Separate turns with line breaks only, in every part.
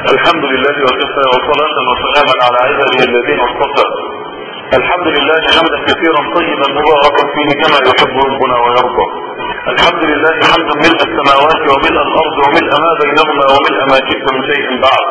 الحمد لله وكفى وصلاة وسلاما على عباده الذين اصطفى الحمد لله حمدا كثيرا طيبا مباركا فيه كما يحب ربنا ويرضى الحمد لله حمدا ملء السماوات وملء الارض وملء ما بينهما وملء ما شئت من شيء بعد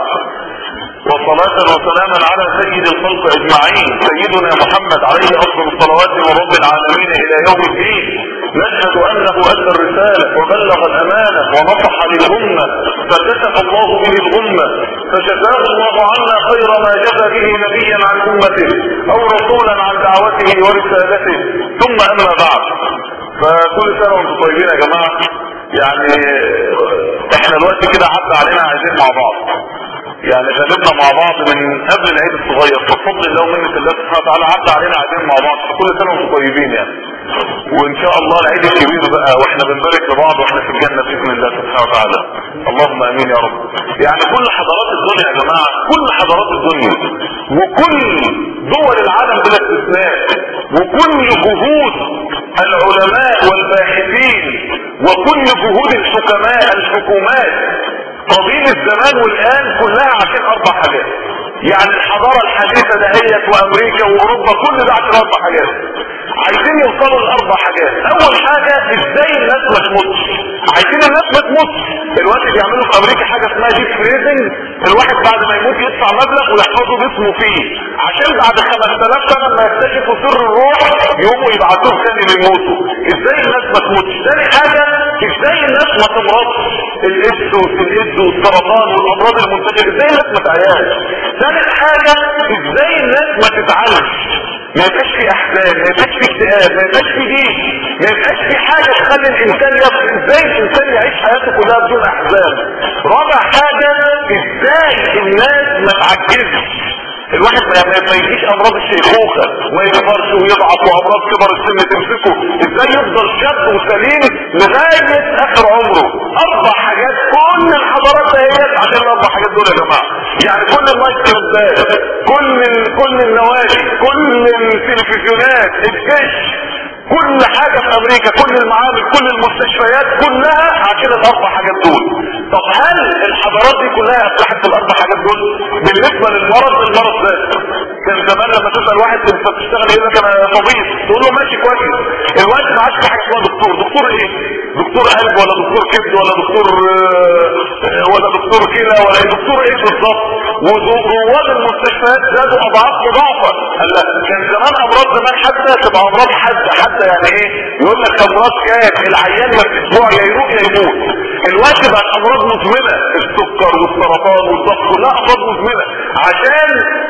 وصلاة وسلاما على سيد الخلق اجمعين سيدنا محمد عليه افضل الصلوات من رب العالمين الى يوم الدين نشهد انه ادى الرسالة وبلغ الامانة ونصح للامة فكشف الله به الامة فجزاه الله عنا خير ما جزى به نبيا عن امته او رسولا عن دعوته ورسالته ثم اما بعد فكل سنة وانتم طيبين يا جماعة يعني احنا دلوقتي كده عدى علينا عايزين مع بعض يعني غالبنا مع بعض من قبل العيد الصغير فبفضل الله ومنة الله سبحانه وتعالى عدى علينا عايزين مع بعض فكل سنة وانتم طيبين يعني وان شاء الله العيد الكبير بقى واحنا بنبارك لبعض واحنا في الجنة باذن الله سبحانه وتعالى اللهم امين يا رب يعني كل حضارات الدنيا يا جماعة كل حضارات الدنيا وكل دول العالم بلا استثناء وكل جهود العلماء والباحثين وكل جهود الحكماء الحكومات قضية الزمان والآن كلها عشان أربع حاجات يعني الحضارة الحديثة دهيت وأمريكا وأوروبا كل ده عشان أربع حاجات عايزين يوصلوا لأربع حاجات أول حاجة إزاي الناس ما تموتش عايزين الناس ما تموتش دلوقتي بيعملوا في أمريكا حاجة اسمها ديب فريزنج الواحد بعد ما يموت يدفع مبلغ ويحفظوا جسمه فيه عشان بعد 5000 سنة لما يكتشفوا سر الروح يقوموا يبعتوه ثاني للموتوا ازاي الناس ما تموتش ثاني حاجة ازاي الناس ما تمرضش الايدز والايدز والسرطان والامراض المنتشره ازاي الناس ما تعياش ثالث حاجه ازاي الناس ما تتعالج ما يبقاش في احزان ما يبقاش في اكتئاب ما يبقاش في ضيق ما يبقاش في حاجه تخلي الانسان يصل ازاي الانسان يعيش حياته كلها بدون احزان رابع حاجه ازاي الناس ما تعجزش الواحد ما ما يجيش امراض الشيخوخه ويكبرش ويضعف وامراض كبر السن تمسكه ازاي يفضل شاب وسليم لغايه اخر عمره اربع حاجات كل الحضارات دهيت عشان الاربع حاجات دول يا جماعه يعني كل المايكروبات كل ال... كل النوادي كل التلفزيونات الجيش كل حاجة في امريكا كل المعامل كل المستشفيات كلها عشان الاربع حاجات دول طب هل الحضارات دي كلها افلحت في الاربع حاجات دول بالنسبة للمرض المرض ده كان زمان لما تسأل واحد انت بتشتغل يقول لك انا طبيب تقول له ماشي كويس الوقت ما عادش في حاجة اسمها دكتور دكتور ايه دكتور قلب ولا دكتور كبد ولا دكتور آه، ولا دكتور كلى ولا إيه؟ دكتور ايه بالظبط ورواد المستشفيات زادوا اضعاف مضاعفة قال لا كان زمان امراض زمان حتى تبقى امراض حادة حتى يعني ايه يقول لك امراض كان العيان ما في اسبوع يا يروح يا يموت الوقت بقى امراض مزمنه السكر والسرطان والضغط كلها امراض مزمنه عشان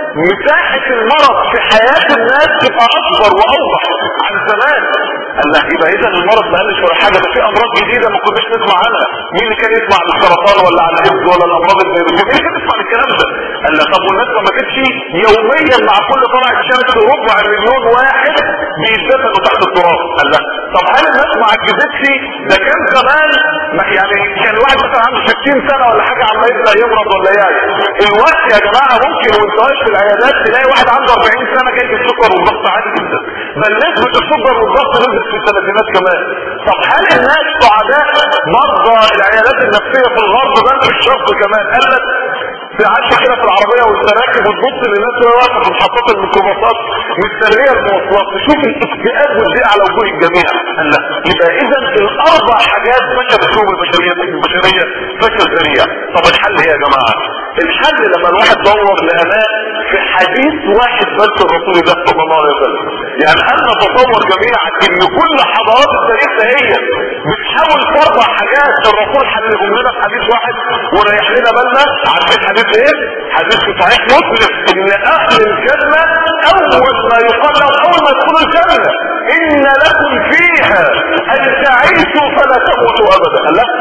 مساحه المرض في حياه الناس تبقى اكبر واوضح عن زمان قال لك يبقى اذا المرض ما قالش ولا حاجه ده في امراض جديده ما كناش نسمع عنها مين اللي كان يسمع عن السرطان ولا عن الايدز ولا الامراض الفيروسيه مين اللي كان يسمع عن الكلام ده قال لك طب والناس ما ماتتش يوميا مع كل طلعه شمس ربع مليون واحد بيتدفنوا تحت التراب قال لك طب هل الناس ما عجزتش ده كان زمان ما- يعني كان الواحد مثلا عنده 60 سنه ولا حاجه عمال يبدا يمرض ولا يعني الوقت يا جماعه ممكن وانت واقف في العيادات تلاقي واحد عنده 40 سنه جاي بالسكر والضغط عادي جدا بل نسبه السكر والضغط نزلت في الثلاثينات كمان طب هل الناس سعداء مرضى العيادات النفسيه في الغرب بل في الشرق كمان قال لك قعدت كده في العربيه وانت راكب وتبص للناس وهي واقفه في محطات الميكروباصات مستنيه المواصلات تشوف الاكتئاب والضيق على وجوه الجميع قال لا يبقى اذا الاربع حاجات فشل الشعوب البشريه البشريه فشل ذريع طب الحل ايه يا جماعه الحل لما الواحد دور لقناه في حديث واحد بس الرسول ده صلى الله عليه وسلم يعني انا نتصور جميعا ان كل حضارات التاريخ هي بتحاول تربع حاجات الرسول حلهم لنا في حديث واحد وريح لنا بالنا عارفين حديث ايه حديث في صحيح مسلم ان اهل الجنه اول ما يقال لهم اول ما يدخلوا الجنه ان لكم فيها ان تعيشوا فلا تموتوا ابدا قال لا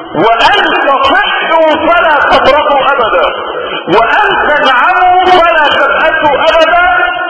وان تصحوا فلا تمرضوا ابدا وان تنعموا فلا تبأسوا ابدا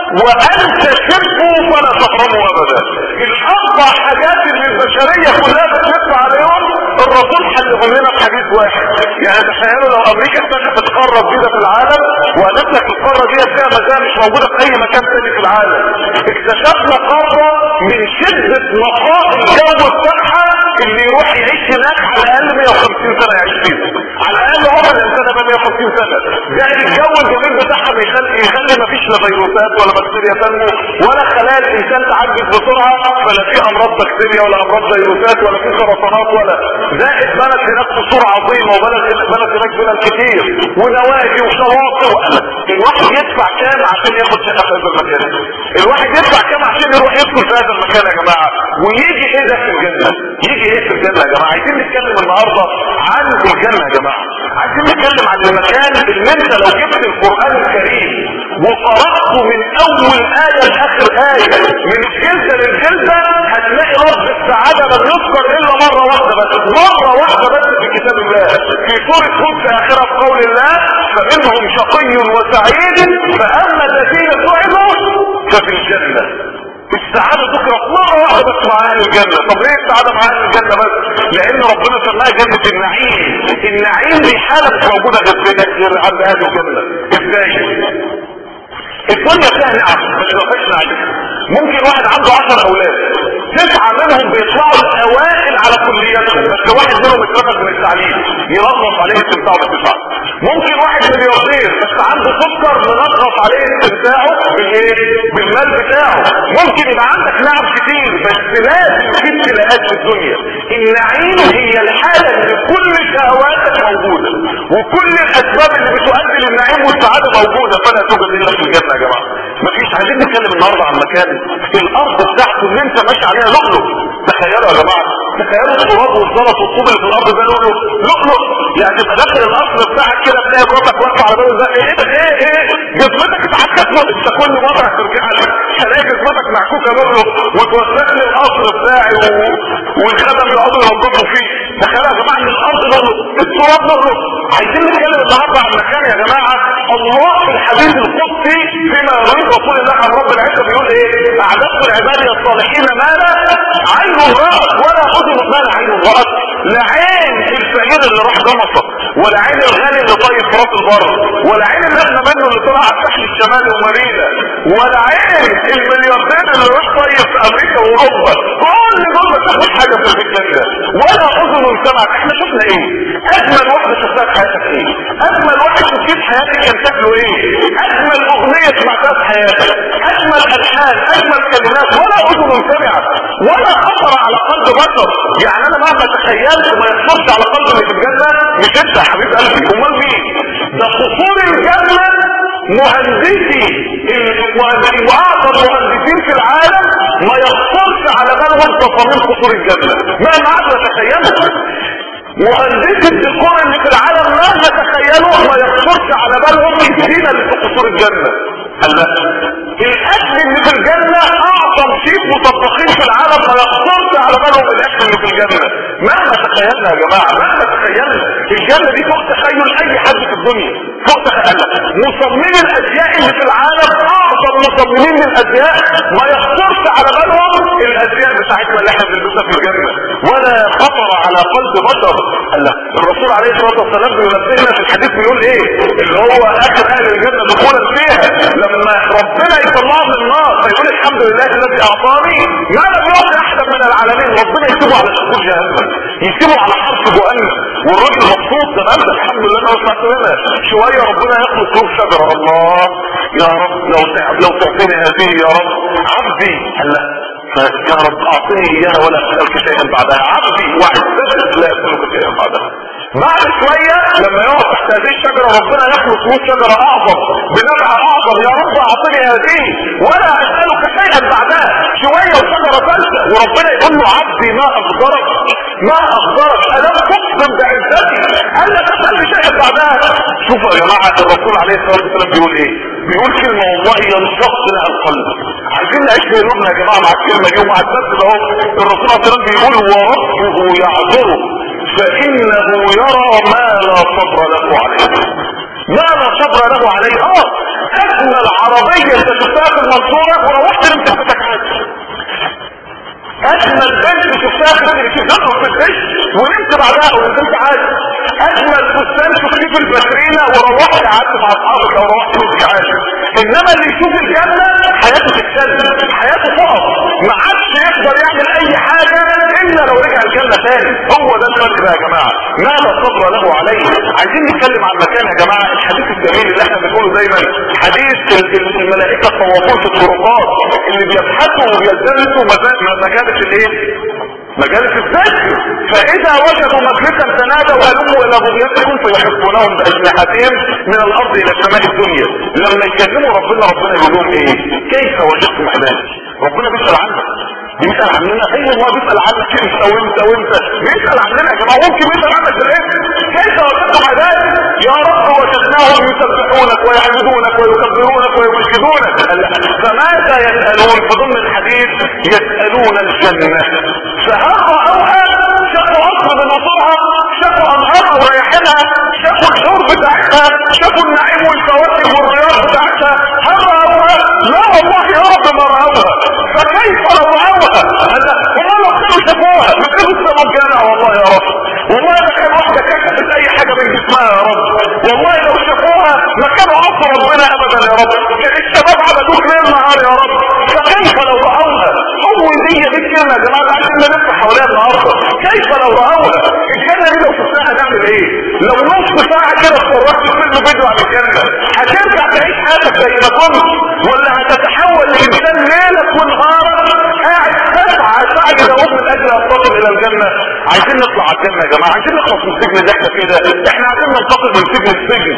وان تشبوا فلا تحرموا ابدا الاربع حاجات اللي البشريه كلها بتلف عليهم الرسول حلهم لنا في حديث واحد يعني تخيلوا لو امريكا اكتشفت قاره جديده في العالم وقالت لك القاره دي فيها مزايا مش موجوده في اي مكان تاني في العالم اكتشفنا قاره من شده نقاء الجو بتاعها اللي يروح يعيش هناك على الاقل 150 سنه يعيش فيها على الاقل عمر الانسان ده 150 سنه زائد الجو الجميل بتاعها بيخلي يخلي ما فيش لا فيروسات ولا بكتيريا تنمو ولا خلايا الانسان تعجز بسرعه فلا في امراض بكتيريا ولا امراض فيروسات ولا في سرطانات ولا زائد بلد هناك قصور عظيمه وبلد بلد هناك بلد كتير ونوادي وشواطئ وقلق الواحد يدفع كام عشان ياخد شقه في هذا المكان الواحد يدفع كام عشان يروح يدخل في هذا المكان يا جماعه ويجي ايه ده في الجنه يجي ايه في الجنه يا جماعه عايزين نتكلم النهارده عن الجنه يا جماعه عايزين نتكلم عن المكان اللي انت لو جبت القران الكريم وقراته من اول ايه لاخر ايه من الجلده للجلده هتلاقي رب السعاده لم يذكر الا مره واحده بس مره واحده بس في كتاب الله في سوره هود في اخرها في قول الله فمنهم شقي وسعيد فاما الذين سعدوا ففي الجنه السعادة ذكرت مرة واحدة بس مع أهل الجنة طب ليه السعادة مع أهل الجنة بس لأن ربنا سماها جنة النعيم النعيم دي حالة مش موجودة غير غير عند أهل الجنة إزاي الدنيا فيها نعم بس ما فيهاش نعيم ممكن واحد عنده 10 أولاد تسعة منهم بيطلعوا الأوائل على كلياتهم بس واحد منهم اترفض من التعليم ينظف عليه استمتاعه بالتسعة ممكن واحد ملياردير بس عنده سكر منظف عليه استمتاعه بالايه بالمال بتاعه ممكن يبقى عندك نعم كتير بس لازم في ابتلاءات في الدنيا النعيم هي الحالة اللي كل شهواتك موجودة وكل الاسباب اللي بتؤدي للنعيم والسعادة موجودة فلا توجد الا في الجنة يا جماعة مفيش عايزين نتكلم النهارده عن مكان الارض بتاعته اللي انت ماشي عليها لؤلؤ تخيلوا يا جماعه تخيلوا التراب والزلط والطوب اللي في الارض ده لؤلؤ لؤلؤ يعني تبقى داخل الاصل بتاعك كده تلاقي مراتك واقفه على باب ده ايه ده ايه ايه جسمتك اتعكت انت كل مره هترجع لي هلاقي جسمتك معكوكه لؤلؤ وتوسخ لي القصر بتاعي و... والخدم يقعدوا ينضفوا فيه تخيلوا يا جماعه ان الارض لؤلؤ التراب لؤلؤ عايزين نتكلم النهارده عن مكان يا جماعه الله في الحديث القدسي فيما يروي رسول الله عن رب العزه بيقول ايه اعددت العباد الصالحين ما لا عين رأت ولا اذن ما لا عين رأت لا عين الفقير اللي راح جمصة ولا عين الغني اللي طيب في راس البر ولا عين اللي احنا منه اللي طلع على الساحل الشمالي ومارينا ولا عين الملياردير اللي راح طيب في امريكا واوروبا كل دول ما تاخدش حاجه في المكان ده ولا اذن سمعت احنا شفنا ايه اجمل واحده شفتها في حياتك ايه اجمل واحد شفتيه في حياتك كان شكله ايه اجمل اغنيه سمعتها في حياتك اجمل الحان اجمل كلمات ولا اذن سمعت ولا خطر على قلب بشر يعني انا مهما تخيلت ما يخطرش على قلب اللي في الجنه مش انت يا حبيب قلبي امال مين ده قصور الجنه مهندسي المهندسين واعظم مهندسين في العالم ما يخطرش على بالهم تصاميم قصور الجنه مهما عاد تخيلت مهندسي الديكور اللي في العالم مهما تخيلوا ما يخطرش على بالهم الزينه اللي في قصور الجنه هلا الاكل اللي في الجنة اعظم شيء مطبخين في العالم ما يخطرش على بالهم الاكل اللي في الجنة مهما تخيلنا يا جماعة مهما تخيلنا الجنة دي فوق تخيل اي حد في الدنيا فوق تخيلنا مصممين الازياء اللي في العالم اعظم مصممين للازياء ما يخطرش على بالهم الازياء بتاعتنا اللي احنا بنلبسها في الجنة ولا خطر على قلب بشر هلا الرسول عليه الصلاة والسلام بينبهنا في الحديث بيقول ايه اللي هو اخر اهل الجنة دخولا فيها لما ربنا يطلعه من النار فيقول الحمد لله الذي اعطاني ما لم يعطي احدا من العالمين ربنا يكتبه على شكور جهنم يكتبه على حرف جهنم والراجل مبسوط ده انت الحمد لله انا وسعت لنا شويه ربنا يخلق روح شجره الله يا رب لو لو تعطيني هذه يا رب عبدي هلا يا رب اعطيني اياها ولا اسالك شيئا بعدها عبدي وعزتك لا اسالك شيئا بعدها بعد شوية لما يقف تحت هذه الشجرة ربنا يخلص له شجرة اعظم بنبع اعظم يا رب اعطني هذه ولا اسألك شيئا بعدها شوية وشجرة ثالثة وربنا يقول له عبدي ما اخبرك ما اخبرك الم تقسم بعزتي قال لك اسألني شيئا بعدها شوفوا يا جماعة الرسول عليه الصلاة والسلام بيقول ايه بيقول كلمة والله ينشق لها القلب عايزين نعيش في قلوبنا يا جماعة مع الكلمة دي ومع الدرس ده اهو الرسول عليه الصلاة والسلام بيقول وربه يعذره فإنه يرى ما لا صبر له عليه ما لا صبر له عليه اه اجمل عربية انت شفتها في المنصورة وروحت نمت في عادي اجمل بنت شفتها في التلفزيون في الدش ونمت بعدها ونمت عادي اجمل فستان شفتيه في الباترينا وروحت قعدت مع اصحابك او روحت نمت عادي انما اللي يشوف الجنة حياته تتسلم حياته تقف ما عادش يقدر يعمل اي حاجة الا لو رجع الجنة تاني هو ده الفرق بقى يا جماعه ما لا صبر له عليه عايزين نتكلم عن مكان يا جماعه الحديث الجميل اللي احنا بنقوله دايما حديث الملائكه الطوافون في الطرقات اللي بيبحثوا وبيلتمسوا مجالس الايه مجالس الذكر فاذا وجدوا مجلسا تنادوا هلموا الى بغيتكم فيحبونهم باجنحتهم من الارض الى سماء الدنيا لما يكلموا ربنا ربنا يقول لهم ايه كيف وجدتم عبادي ربنا بيسال عنك بيسال عننا ايوه الله بيسال عنك انت وانت وانت بيسال عننا يا جماعه ممكن بيسال عنك في الاسم كيف وجدتم عبادي يا رب وجدناهم يسبحونك ويحمدونك ويكبرونك ويمجدونك فماذا يسالون في ضمن الحديث يسالون الجنه فهل رأوها شافوا قصر بنصرها شافوا انهارها وريحانها شافوا الحور بتاعتها شافوا النعيم والفواكه والرياض بتاعتها هل رأوها لا والله يا رب ما رأوها فكيف لو رأوها والله لو كانوا شافوها ما كانوا السماء الجامع والله يا رب والله ما كان واحدة كشفت اي حاجة من جسمها يا رب والله لو شافوها ما كانوا عصر ربنا ابدا يا رب كان الشباب عبدوك ليل نهار يا رب فكيف لو رأوها اول دي بالكلمة يا جماعة عشان نلف حواليها النهاردة كيف لو رأوها الجنة دي لو شفناها هنعمل ايه لو نص ساعة كده اتفرجت فيلم فيديو عن الجنة هترجع تعيش حياتك زي ما كنت ولا هتتحول لانسان ليلك ونهارك قاعد تسعى سعي داوود من اجل انتقل الى الجنة عايزين نطلع على الجنة يا جماعة عايزين نخلص من السجن ده احنا كده احنا عايزين ننتقل من سجن السجن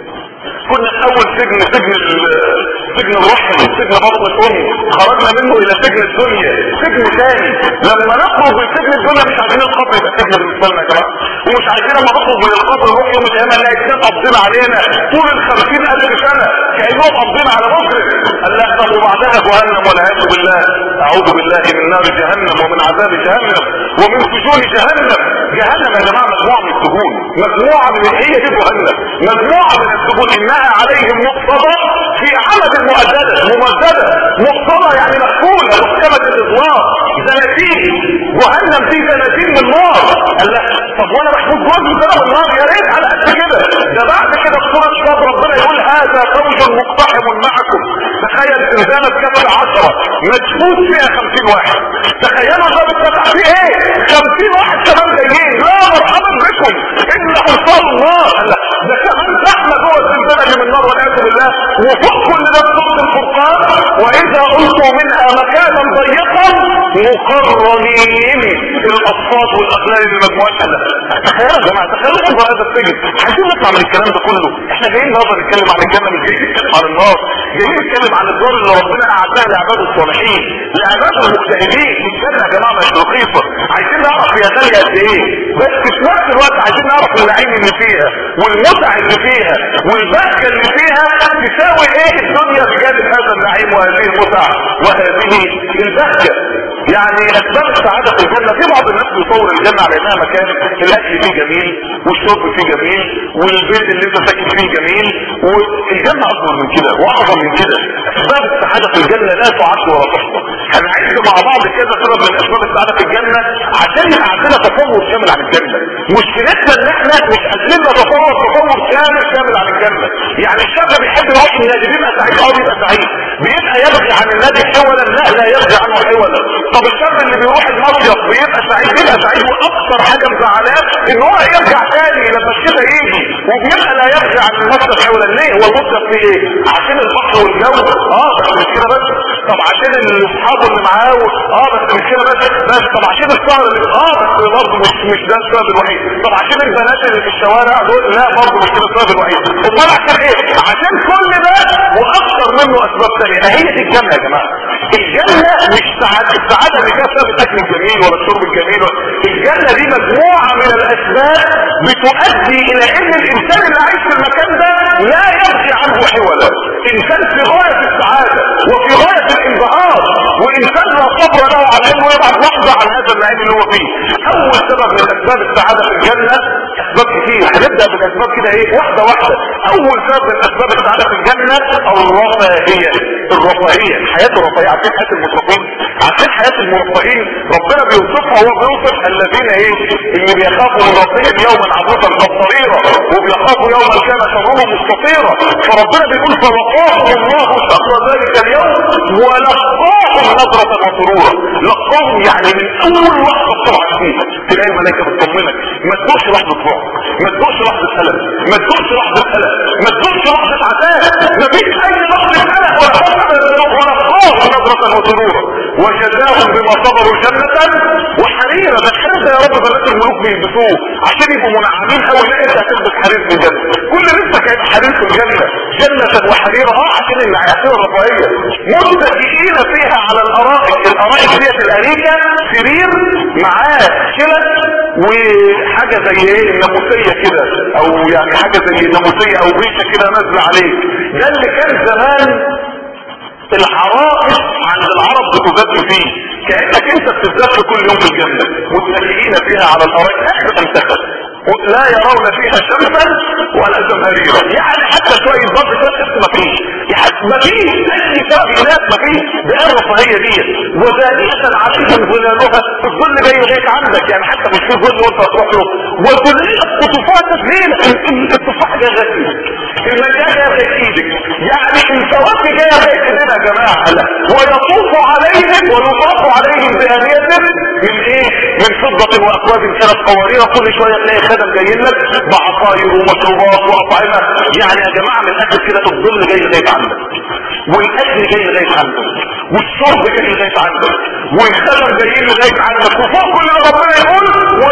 كنا في اول سجن سجن سجن الرحم سجن بطن الام خرجنا منه الى سجن الدنيا سجن ثاني لما نخرج من سجن الدنيا مش عايزين القبر يبقى سجن بالنسبه لنا يا جماعه ومش عايزين لما نخرج من القبر نروح يوم القيامه نلاقي كتاب قابضين علينا طول ال 50000 سنه كانهم قابضين على مجرم قال لا طب وبعدها جهنم والعياذ بالله اعوذ بالله من نار جهنم ومن عذاب جهنم ومن سجون جهنم جهنم يا جماعه مجموعه من السجون مجموعه من هي دي جهنم مجموعه من السجون انها عليهم مقتضى في عمد مؤدده ممدده مقتضى يعني مقفوله محكمه الاطلاق زناتين جهنم فيه زناتين من نار قال لا طب وانا محمود جوز سنه من نار يا ريت على قد كده ده بعد كده في سوره الشهر ربنا يقول هذا فوج مقتحم معكم تخيل زنزانه كامل عشرة مجهود فيها 50 واحد تخيلوا ده بتفتح فيه ايه 50 واحد كمان جايين لا مرحبا بكم انهم صاروا النار لا ده كمان زحمه جوه الزنزانه اللي من النار والعياذ بالله وفوق كل ده صوت الفرقان واذا القوا منها مكانا ضيقا مقرنين الاصوات والاغلال اللي مجموعتها ده تخيلوا يا جماعه تخيلوا منظر هذا السجن عايزين نطلع من الكلام ده كله احنا جايين النهارده نتكلم عن الجنه مش جايين نتكلم عن النار جايين نتكلم عن الدار اللي ربنا اعدها لعباده الصالحين لعباده المجتهدين الجنه يا جماعه مش رخيصه عايزين نعرف هي غاليه قد ايه بس في نفس الوقت عايزين نعرف النعيم اللي فيها والمتع اللي فيها والبهجه اللي فيها تساوي ايه الدنيا بجانب هذا النعيم وهذه المتع وهذه البهجه يعني اسباب السعاده في الجنه في بعض الناس بيصور الجنه على انها مكان الاكل فيه جميل والشرب فيه جميل والبيت اللي انت ساكن فيه جميل والجنه اكبر من كده واعظم من كده اسباب السعاده في الجنه لا تعد ولا تحصى هنعيش مع بعض كده سبب من اسباب السعاده في الجنه عشان يبقى عندنا تصور شامل عن الجنه مشكلتنا ان احنا مش قادرين نتصور تصور شامل شامل عن الجنه يعني الشاب بيحب يروح النادي بيبقى سعيد اه بيبقى سعيد بيبقى يبغي عن النادي حولا لا لا يبغي عنه حولا طب الشاب اللي بيروح المصيف بيبقى سعيد بيبقى سعيد واكثر حاجه مزعلاه ان هو يرجع تاني لما الشتاء يجي وبيبقى لا يبغي عن المصيف حولا ليه هو المصيف فيه ايه عشان البحر والجو اه بس مش كده بس طب عشان اصحابه اللي معاه اه بس مش كده بس بس طب عشان السهر اللي اه بس برضه مش مش ده السبب الوحيد طب عشان البنات اللي في الشوارع دول لا برضه مش كده السبب الوحيد امال عشان ايه عشان كل ده واكثر منه اسباب ثانيه هي دي الجنه يا جماعه الجنه مش سعاده السعاده اللي فيها بسبب الاكل الجميل ولا الشرب الجميل ولا الجنه دي مجموعه من الاسباب بتؤدي الى ان الانسان اللي عايش في المكان ده لا يبغي عنه حولا انسان في غايه السعاده وفي غايه الانبهار وانسان لا صبر له على انه يبعد لحظه عن هذا النعيم اللي هو فيه اول سبب من اسباب السعاده في الجنه اسباب كتير هنبدا بالاسباب كده ايه واحده واحده اول سبب من اسباب السعاده في الجنه او الرفاهيه الرفاهيه الحياه الرفاهيه عارفين حياه المترفين عارفين حياه المرفهين ربنا بيوصفها هو بيوصف الذين ايه اللي بيخافوا من ربهم يوما عبوسا قصريرا وبيخافوا يوما كان شره مستطيرا فربنا بيقول فوقاهم الله شر ذلك اليوم ولقاهم نظرة وسرورا لقاهم يعني من اول لحظة طبعا فيها تلاقي ملائكه بتطمنك ما تدوقش لحظه رعب ما تدوقش لحظه الم ما تدوقش لحظه قلق ما تدوقش لحظه عذاب ما فيش اي لحظه قلق ولا خوف ولا خوف نظره وسرورا وجزاهم بما صبروا جنه وحريرا ده الحرير ده يا رب بنات الملوك بيلبسوه عشان يبقوا منعمين قوي لا انت هتلبس حرير في الجنه كل رزقك هيبقى حرير في الجنه جنه وحريرا اه عشان العياشين الرفاهيه متكئين فيها على الارائك الارائك ديت الاريكه سرير معاه شلت وحاجة زي ايه الناموسية كده او يعني حاجة زي الناموسية او ريشة كده نازلة عليك ده اللي كان زمان العرائس عند العرب بتذات فيه كأنك انت بتذات كل يوم في الجنة متكئين فيها على الارائك احنا انتخب لا يرون فيها شمسا ولا زمهريرا يعني حتى شوية ضغط شمس ما فيش يعني ما فيش اي تأبينات ما فيش بقى الرفاهية دي وذانية عليهم ظلالها الظل جاي لغاية عندك يعني حتى مش في ظل وانت هتروح له وكلية قطوفات ليه التفاح جاي غادي المجال جاي لغاية ايدك يعني الفواكه جاي لغاية ايدنا يا جماعة ويطوف عليهم ويطاف عليهم بآلية من ايه من فضة واكواب كانت قوارير كل شوية تلاقي خدم جايين لك بعصاير ومشروبات واطعمة يعني يا جماعة من الاكل كده الظل جاي لغاية عندك والاكل جاي لغاية عندك والشرب جاي لغاية عندك والخدم جايين لغاية عندك وفوق كل اللي ربنا يقول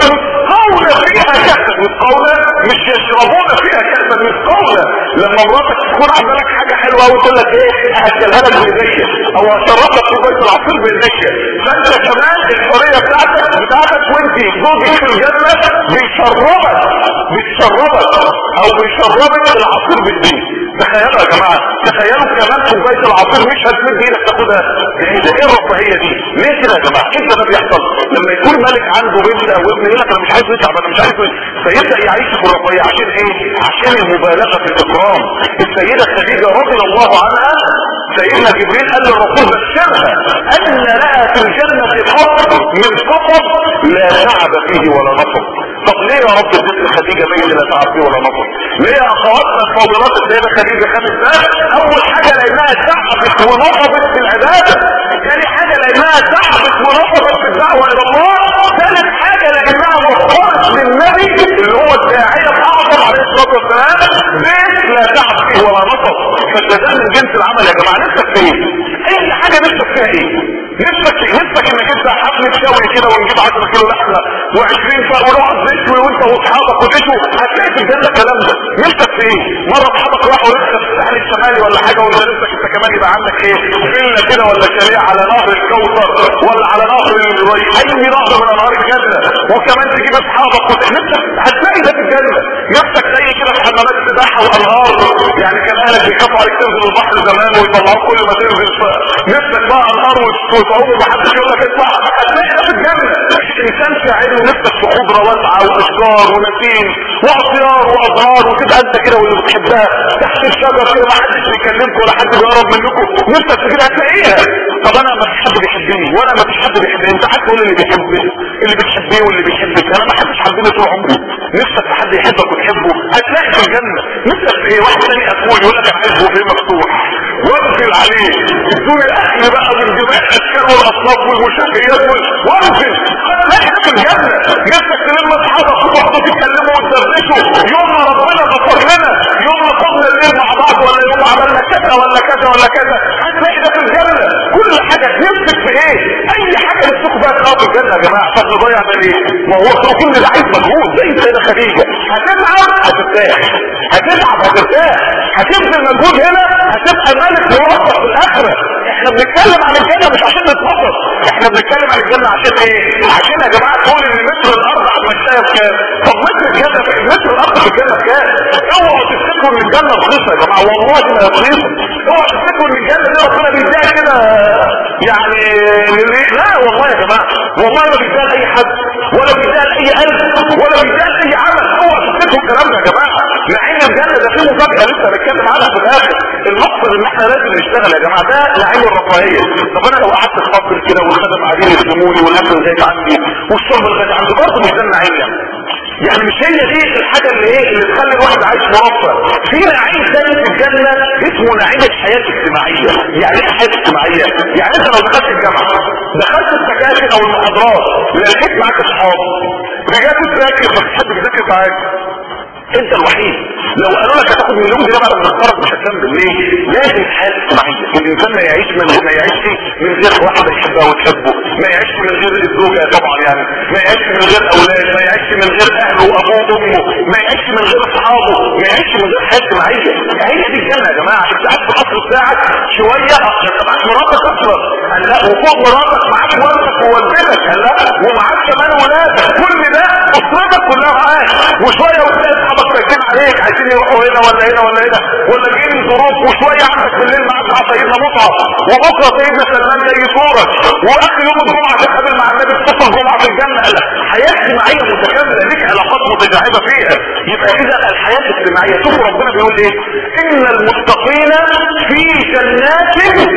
ويسقون فيها كأسا يسقون مش يشربون فيها كأسا يسقون لما مراتك تكون عامله لك حاجة حلوة قوي تقول لك ايه هاكلها لك بايديا او هشربك في بيت العصير بايديا فانت كمان الحرية بتاعتك بتاعتك وانت زوجك في الجنة بيشربك بيشربك او بيشربك العصير بالدين تخيلوا يا جماعة تخيلوا كمان كوباية العصير مش هتمد ايدك تاخدها ايه ده ايه الرفاهية دي ليه كده يا جماعة انت ده بيحصل لما يكون ملك عنده بنت او ابن يقول لك انا مش عايز يتعب انا مش عايز فيبدا يعيش في الرفاهية عشان ايه عشان المبالغة في الاكرام السيدة خديجة رضي الله عنها سيدنا جبريل قال للرسول بشرها ان لها في الجنة قصر من قصب لا تعب فيه ولا نصب طب ليه يا رب اديت خديجة بين لا تعب فيه ولا نصب ليه يا اخواتنا الفاضلات السيدة خديجة خدت ده اول حاجة لانها تعبت ونصبت في العبادة ثاني حاجة لانها تعبت ونصبت في الدعوة الى الله ثالث حاجة لانها مختارت للنبي اللي هو الداعية الاعظم عليه الصلاة والسلام بيت لا تعب فيه ولا نصب فالجزاء من جنس العمل يا جماعة نفسك فيه اي حاجة نفسك فيها ايه نفسك نفسك انك انت حفل شوي كده ونجيب 10 كيلو لحمه و20 فرق ونقعد نشوي وانت واصحابك وتشوي هتلاقي في الجنه الكلام ده نفسك في ايه؟ مره اصحابك راحوا رحله في الساحل الشمالي ولا حاجه وانت نفسك انت كمان يبقى عندك ايه؟ فيلا كده ولا شاليه على نهر الكوثر ولا على نهر الري اي نهر من انهار الجنه وكمان تجيب اصحابك وت... نفسك هتلاقي ده في الجنه نفسك زي كده في حمامات سباحه وانهار يعني كان اهلك بيخافوا عليك تنزل البحر زمان ويطلعوك كل ما تنزل نفسك بقى انهار وتعوم ومحدش يقول لك اطلع هتلاقي ده في الجنه انسان سعيد ونفسك في خضره واسعه واشجار ونسيم واطيار وازهار وتبقى انت كده واللي بتحبها تحت الشجر كده ما حدش بيكلمكم ولا حد بيقرب منكم نفسك في كده هتلاقيها طب انا ما فيش حد بيحبني وانا ما فيش حد بيحبني انت عارف تقول اللي بيحبني اللي بتحبيه واللي بيحبك انا ما حدش حبني طول عمري نفسك في حد يحبك وتحبه هتلاقي في الجنه نفسك في ايه واحد تاني اخوه يقول لك انا عايز بوفيه مفتوح وانزل عليه بدون الاكل بقى من جميع الاشكال والاصناف والمشابهيات وانزل هتلاقي ده في الجنه نفسك تلم اصحابك وتقعدوا تتكلموا وتدردشوا يوم ما ربنا غفر لنا يوم ما قمنا الليل مع بعض ولا يوم عملنا كذا ولا كذا ولا كذا هتلاقي ده في الجنه كل حاجه نفسك في ايه اي حاجه نفسكم بقى تلاقوها في الجنه يا جماعه عشان نضيع ده ليه ما هو كل ده عايز مجهود زي سيده خديجه هتتعب هترتاح هتتعب هترتاح هتبذل مجهود هنا هتبقى ملك موفق في الاخره احنا بنتكلم عن الجنه مش عشان نتبسط احنا بنتكلم عن الجنه عشان ايه عشان يا جماعه تقول ان متر الارض على المشايه بكام طب متر الجنه متر الارض في الجنه بكام اوعوا تفتكروا ان الجنه رخيصه يا جماعه والله ما هي رخيصه اوعوا تفتكروا ان الجنه دي ربنا بيديها كده يعني لا والله يا جماعه والله ما بيديها لاي حد ولا بيديها لاي قلب ولا بيديها لاي عمل اوعوا تفتكروا الكلام ده يا جماعه نعيم الجنه ده فيه مفاجاه لسه هنتكلم عنها في الاخر المقصد ان احنا لازم نشتغل يا جماعه ده نعيم الرفاهيه طب انا لو قعدت اتفضل كده والخدم قاعدين يخدموني والاكل لغايه عندي والشرب لغايه عندي برضه مش ده النعيم يعني يعني مش هي دي الحاجه اللي ايه اللي تخلي الواحد عايش موفر في نعيم تاني في الجنه اسمه اسمه نعيم الحياه الاجتماعيه يعني ايه حياه اجتماعيه يعني انت لو دخلت الجامعه دخلت السكاشن او المحاضرات لقيت معاك اصحاب رجعت تذاكر بس حد بيذاكر معاك انت الوحيد لو قالوا لك هتاخد مليون جنيه بعد ما تتخرج مش هتكمل ليه؟ لازم الحياه الاجتماعيه الانسان ما يعيش من ما يعيش من غير واحده يحبها وتحبه ما يعيش من غير الزوجه طبعا يعني ما يعيش من غير اولاد ما يعيش من غير اهله وابوه وامه ما يعيش من غير اصحابه ما يعيش من غير حياه اجتماعيه هي دي الجنه يا جماعه انت قاعد في قصر بتاعك شويه انت معاك مراتك اصلا قال لا وفوق مراتك معاك والدك ووالدتك قال لا ومعاك كمان ولادك كل ده اسرتك كلها معاك وشويه وتلاقي اصحابك راكبين عليك عايزين يروحوا هنا ولا هنا ولا هنا ولا جايين ظروف وشويه عندك بالليل معاك مع سيدنا مصعب وبكره سيدنا سلمان جاي يزورك واخر يوم الجمعه تقابل مع النبي في صف الجمعه في الجنه قال لك حياه اجتماعيه متكامله ليك علاقات متجاهبه فيها يبقى اذا الحياه الاجتماعيه شوفوا ربنا بيقول ايه ان المتقين في جنات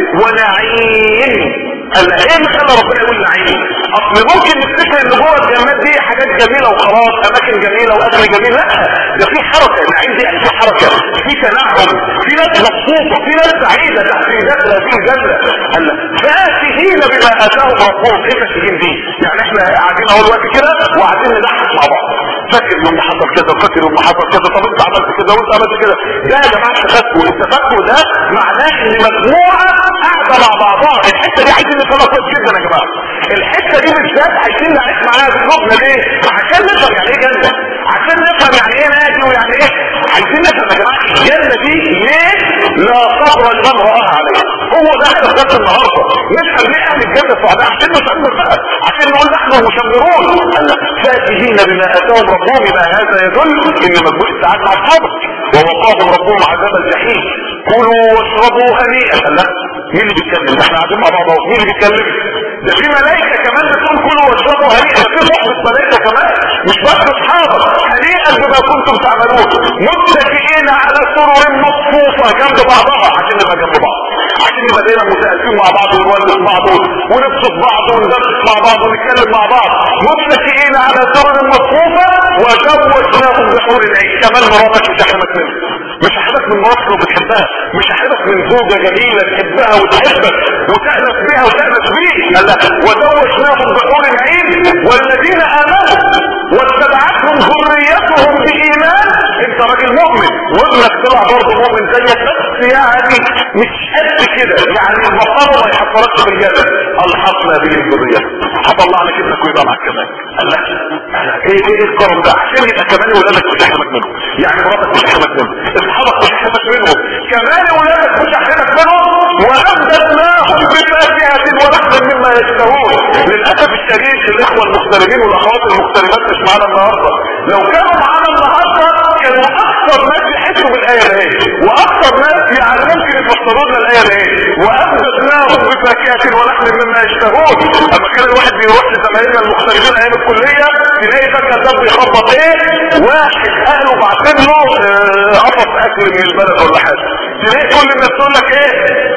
ونعيم قال ايه اللي خلى ربنا يقول نعيم اصل ممكن نفتكر ان جوه الجنات دي حاجات جميله وخلاص اماكن جميله واكل جميل لا ده في حركه النعيم دي يعني في حركه في تنعم في ناس مبسوطه في ناس سعيده تحت داخله في الجنه قال فاكهين بما اتاهم ربهم ايه فاكهين دي يعني احنا قاعدين اهو دلوقتي كده وقاعدين نضحك مع بعض فاكر يوم حصل كذا فاكر يوم حصل كذا طب انت عملت كذا وانت عملت كده ده يا جماعه التفكر التفكر ده معناه ان مجموعه قاعده مع بعضها الحته دي عايزين نفهمها كويس جدا يا جماعه الحته دي بالذات عايزين نعيش معاها بقلوبنا ليه عشان نفهم يعني ايه جنه عشان نفهم يعني ايه نادي ويعني ايه عايزين نفهم يا جماعه الجنه دي ليه لا صبر لمن رآها عليه هو ده هدف درس النهارده نفهم ليه اهل الجنه سعداء عشان نشمر بقى عشان نقول نحن المشمرون قال فاكهين بما اتاهم ربهم بما هذا يدل ان مجموع السعاده مع اصحابك ووقاهم ربهم عذاب الجحيم كلوا واشربوا هنيئا قال لا مين اللي بيتكلم ده احنا قاعدين مع بعض اهو مين اللي بيتكلم ده في ملائكه كمان بتقول كلوا واشربوا هنيئا في صحبه ملائكه كمان مش بس اصحابك هنيئا بما كنتم تعملون متكئين على سرر مصفوفه جنب بعضها عشان نبقى جنب بعض عشان نبقى دايما متألفين مع بعض ونولد بعض ونبسط بعض وندرس مع بعض ونتكلم مع بعض متكئين على سرر مصفوفه وزوجناهم بحور العين كمان مراتك مش هحرمك منه مش هحرمك من مراتك لو بتحبها مش هحرمك من زوجه جميله تحبها وتحبك وتأنس بها وتأنس بيك قال لا وزوجناهم بحور العين والذين امنوا واتبعتهم ذريتهم بايمان انت راجل مؤمن وابنك طلع برضه مؤمن زيك بس يعني مش قد كده يعني المقام ما يحصلكش في الجنه الحقنا به الذريه حط الله عليك ابنك ويبقى معاك كمان قال لك ايه ايه ايه الكرم ده عشان يبقى كمان ولادك مش هحرمك منهم يعني مراتك مش هحرمك منهم اصحابك مش هحرمك منهم كمان ولادك مش هحرمك منهم وامددناهم بفاكهه ولحم مما يشتهون للاسف الشديد الاخوه المغتربين والاخوات المغتربات مش معانا النهارده لو كانوا معانا النهارده كانوا اكثر ناس يحسوا بالايه دي واكثر ناس يعني ممكن يفسروا لنا الايه دي وامددناهم بفاكهه ولحم مما يشتهون اما كان الواحد بيروح لزمايلنا المغتربين ايام الكليه تلاقي فجاه ده بيخبط ايه واحد اهله بعتين له آه، قفص اكل من البلد ولا حاجه تلاقي كل الناس تقول لك ايه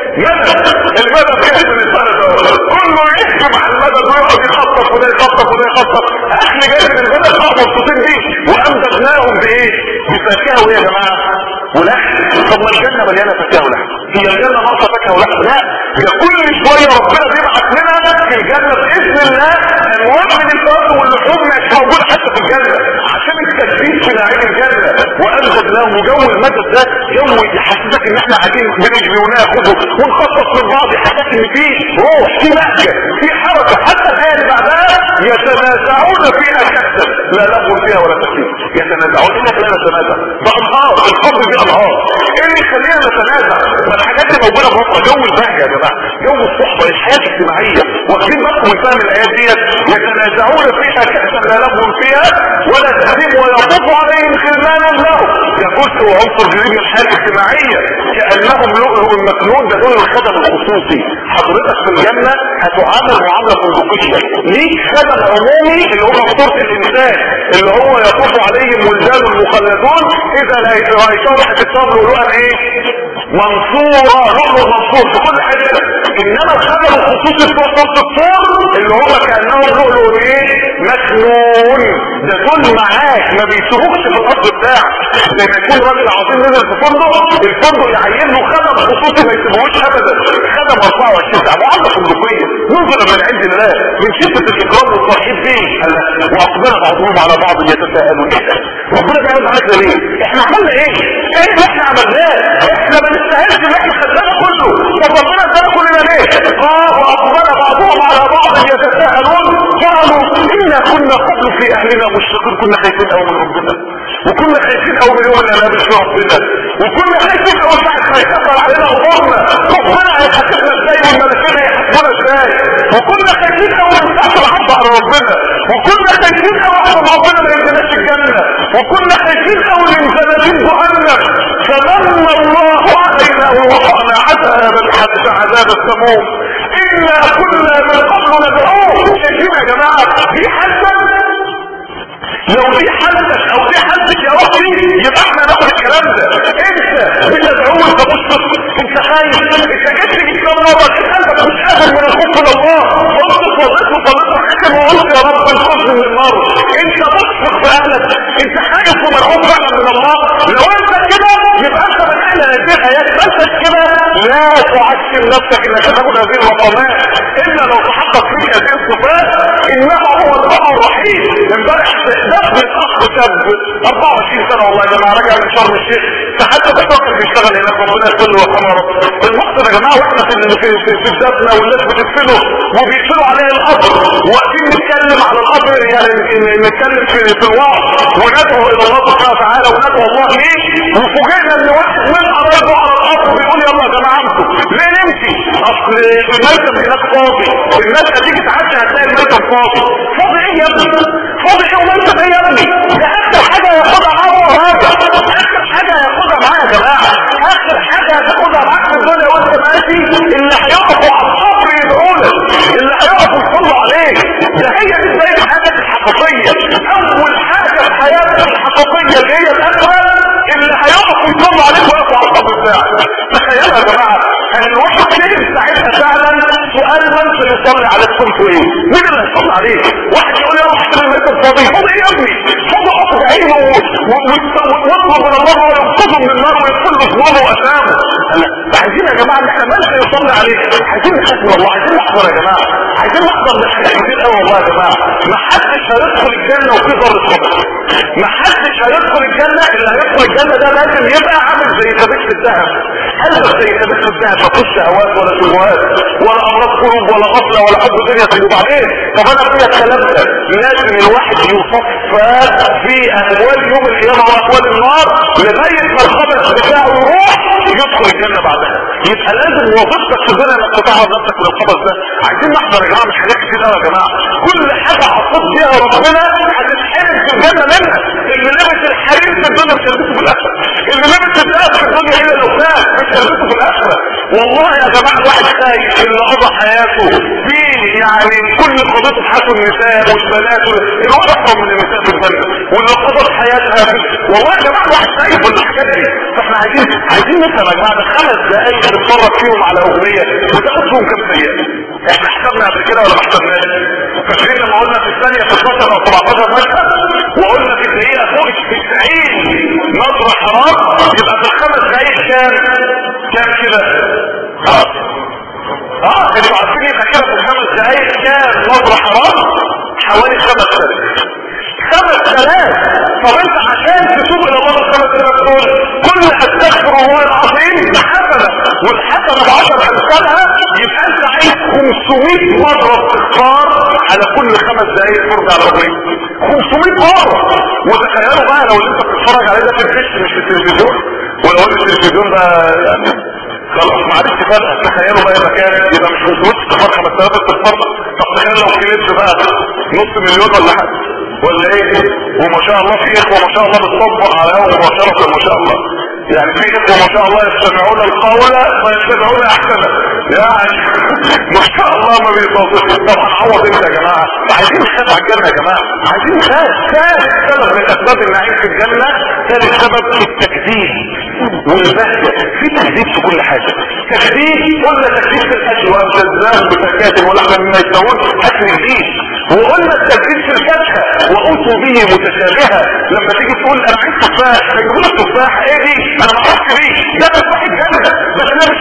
مدد المدد جاي من البلد أهو. كله يكتب على المدد ويقعد يخطط وده يخطط وده يخطط اكل جاي من البلد بقى مبسوطين بيه وامددناهم بايه بفاكهه وايه يا جماعه ولحم طب ما الجنه مليانه فاكهه ولحم هي الجنه ناقصه فاكهه ولحم لا ده كل شويه ربنا بيبعت لنا في الجنه باذن الله انواع من الفواكه واللحوم مش موجوده حتى في الجنه عشان التجديد في نعيم الجنه وانزلناهم وجو المدد ده جو يحسسك ان احنا قاعدين بنجري وناخده ونخطط من بعض يحسسك ان في روح في بهجه في حركه حتى الايه اللي بعدها يتنازعون فيها كأسا لا لغو فيها ولا تكليف يتنازعون انك لا نتنازع ده انهار الحب دي انهار ايه اللي يخلينا نتنازع ما الحاجات دي موجوده في مصر جو البهجه يا جماعه جو الصحبه الحياه الاجتماعيه واخدين بالكم من فهم الايات ديت يتنازعون فيها كأسا لا لغو فيها ولا تكليف ويطوف عليهم خلمان لهم يقول هو عنصر جديد من الحياه الاجتماعيه كانهم لؤلؤ مكنون ده دول الخدم الخصوصي حضرتك في الجنه هتعامل معامله فندقيه ليك خدم عمومي اللي هو فطوره الانسان اللي هو يطوف عليهم ولدان مخلدون اذا رايتهم هتتصاب لؤلؤا ايه منصورة لؤلؤ منصور في كل حته انما الخدم الخصوصي بتوع صوت الصور اللي هم كانهم لؤلؤ ايه مكنون ده دول معاك ما بيسيبوكش في الارض بتاعك زي ما يكون راجل عظيم نزل في فندق الفندق يعين له خدم خصوصي ما يسيبوش ابدا خدم 24 ساعه معامله فندقيه نزلا من عند الله من شده الاكرام والترحيب به واقبل بعضهم على بعض يتساءلون ربنا بيعمل معاك ليه احنا عملنا ايه ايه اللي احنا عملناه احنا ما نستاهلش اللي احنا خدناه كله طب ربنا ادانا كلنا ليه اه واقبل بعضهم على بعض يتساءلون قالوا انا كنا قبل في اهلنا مشركين كنا خايفين قوي من ربنا وكنا خايفين قوي من يوم اللي هنقابل فيه ربنا وكنا خايفين قوي ساعه ما يكفر علينا امورنا ربنا هيحاسبنا ازاي والملائكه هيحاسبونا ازاي وكنا خايفين قوي من ساعه العرض على ربنا وكنا خايفين قوي عشان ربنا ما ينزلناش الجنه وكنا خايفين قوي من زنازين جهنم فمن الله علينا ووقعنا عذاب الحد عذاب السموم انا كنا من قبل ندعوه شايفين يا جماعه في حسن لو دي حالتك او دي حالتك يا اختي يبقى احنا ناخد الكلام ده انت بتدعوه انت مشفق انت خايف انت جيت لي كام مره قلبك مش قادر من الخوف من الله قلت صليت وصليت حكم وقلت يا رب الخوف من النار انت مشفق في اهلك انت خايف ومرعوب فعلا من الله لو انت كده يبقى انت من اهل هذه الحياه يبقى انت كده لا تعشم نفسك انك تاخد هذه المقامات الا لو تحقق فيك هذه الصفات انه هو الرب الرحيم امبارح نفس الاخ شاب 24 سنه والله يا جماعه راجع من شرم الشيخ فحتى بفكر بيشتغل هناك ربنا يغفر له ويرحمه يا رب المقصد يا جماعه واحنا في في في, في الدفنه والناس بتدفنه وبيقفلوا عليه القبر واقفين نتكلم على القبر يعني نتكلم في في الوعظ وندعو الى الله سبحانه وتعالى وندعو الله ليه وفوجئنا ان واحد من قرايبه على القبر بيقول يلا يا جماعه انتوا ليه نمشي اصل المركب هناك فاضي الناس هتيجي تعدي هتلاقي المركب فاضي فاضي ايه يا ابني فاضي ايه وانت ايه يا ابني ده اخر حاجه ياخدها معاه هذا اخر حاجه ياخدها معاه يا جماعه اخر حاجه هتاخدها معاك في الدنيا وانت ماشي اللي هيقفوا على القبر يدعونا اللي هيقفوا يصلوا عليك ده هي دي بدايه حياتك الحقيقيه اول حاجه في حياتك الحقيقيه اللي هي الاخره اللي هيقفوا يصلوا عليك ويقفوا على القبر بتاعك تخيلوا يا جماعه ان الواحد فين ساعتها فعلا سؤال من سيصلي عليك كنت ايه مين اللي هيصلي عليك واحد يقول يا رب احسن المركب فاضي فاضي ايه يا ابني فاضي اقف عينه واطلب من الله وينقذه من النار ويدخل له ظلمه واسامه عايزين يا جماعه ان احنا من سيصلي عليك عايزين نخاف من الله عايزين نحضر يا جماعه عايزين نحضر لحاجات كتير قوي والله يا جماعه ما حدش هيدخل الجنه وفي ذره خبر ما حدش هيدخل الجنه اللي هيدخل الجنه ده لازم يبقى عامل زي خبيث الذهب قلبك زي خبيث الذهب ما فيهوش شهوات ولا شبهات ولا امراض قلوب ولا غفله ولا حب دنيا طب وبعدين طب انا فيها الكلام ده لازم الواحد يصفى في اموال يوم القيامه واقوال النار لغايه ما الخبث بتاعه يروح يدخل الجنه بعدها يبقى لازم وظيفتك في الدنيا انك تطهر نفسك من الخبث ده عايزين نحضر يا جماعه مش حاجات كتير قوي يا جماعه كل حاجه عصيت بيها ربنا هتتحرم في الجنه منها اللي لبس الحرير في الدنيا مش هيلبسه في الاخره اللي لبس الذهب في الدنيا الا لو كان مش هيلبسه في الاخره والله يا جماعه الواحد خايف اللي قضى حياته في يعني كل قضيته في حياته النساء والبنات الواحد احسن من النساء في الجنه واللي قضت حياتها في والله يا جماعه الواحد خايف من الحاجات دي فاحنا عايزين عايزين نفهم يا جماعه ده خمس دقايق نتفرج فيهم على اغنيه بتاخد فيهم كام دقيقه احنا حسبنا قبل كده ولا ما حسبناش فاكرين لما قلنا في الثانيه في 12 او 17 مشهد وقلنا في الدقيقه فوق 90 نظره حرام يبقى في الخمس دقايق كام كام كده اه اه انتوا عارفين يبقى كده في الخمس دقايق كام نظره حرام حوالي خمس دقايق خمس ثلاث طب انت عشان تتوب الى الله الخمس ثلاث دول كل استغفر الله العظيم بحسنه والحسنه بعشر امثالها يبقى انت عايز 500 مره استغفار على كل خمس دقائق فرض على الربيع 500 مره وتخيلوا بقى لو انت بتتفرج عليه ده في الكشف مش في التلفزيون ولو التلفزيون ده يعني خلاص ما عادش فرق تخيلوا بقى مكان يبقى مش 500 استغفار 5000 استغفار طب تخيل لو كليبس بقى نص مليون ولا حاجه ولا ايه وما شاء الله في اخوه ما شاء الله بتطبق على يوم مباشره ما شاء الله يعني في اخوه ما شاء الله يستمعون القول فيتبعون احسنه يعني ما شاء الله ما بيصوتوا طب هنعوض انت يا جماعه عايزين نخاف على الجنه يا جماعه عايزين نخاف ثالث سبب من اسباب النعيم في الجنه ثالث سبب التكذيب والبهجه في تكذيب في كل حاجه تكذيب قلنا تكذيب في الاكل وامتزناهم بفكات ولحم مما يشتهون اكل جديد وقلنا التكذيب في الفاكهه واتوا به متشابهه لما تيجي تقول انا عايز تفاح فيقول لك تفاح ايه دي انا ما اعرفش دي ده تفاح الجنه بس انا مش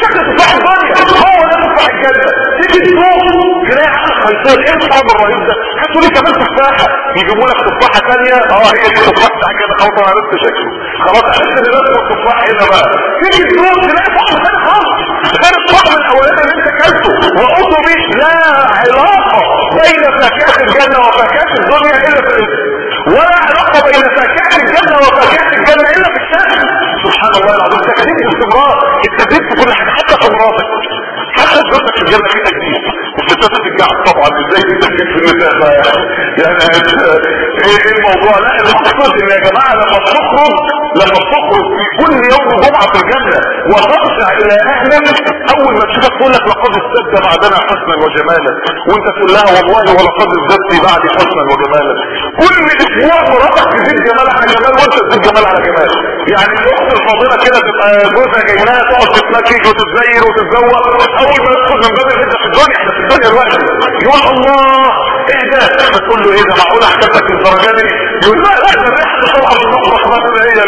تيجي تروح تلاقي عقلك هيصير ايه الطعم الرهيب ده هاتوا لي كمان تفاحه يجيبوا لك تفاحه ثانيه اه هي دي تفاحه كده خلاص انا عرفت شكله خلاص عرفت ان ده التفاح هنا بقى تيجي تروح تلاقي طعم ثاني خالص غير الطعم الاولاني اللي انت اكلته وقلته بيه لا علاقه بين فاكهه الجنه وفاكهه الدنيا الا في ولا علاقه بين فاكهه الجنه وفاكهه الجنه الا في الشكل سبحان الله العظيم تكذيب باستمرار التكذيب في كل حاجه حتى في مراتك حتى في في الجنه في تكذيب والستات بتتجعل طبعا ازاي في تكذيب في النساء بقى يعني ايه ايه الموضوع لا المقصود ان يا جماعه لما تخرج لما تخرج في كل يوم جمعه في الجنه وترجع الى اهلك اول ما تشوفك تقول لك لقد ازددت بعدنا حسنا وجمالا وانت تقول لها والله ولقد ازددت بعد حسنا وجمالا كل اسبوع مراتك تزيد جمال على جمال وانت تزيد جمال على جمال يعني الاخت الفاضله كده تبقى جوزها جاي لها تقعد تتمكج وتتزين وتتزوق اول ما يدخل من باب العزه في الدنيا احنا في الدنيا دلوقتي يقول الله ايه ده فتقول له ايه ده معقول احسبتك للدرجه دي يقول لا لا ده ريحه طالعه من المطبخ بس هي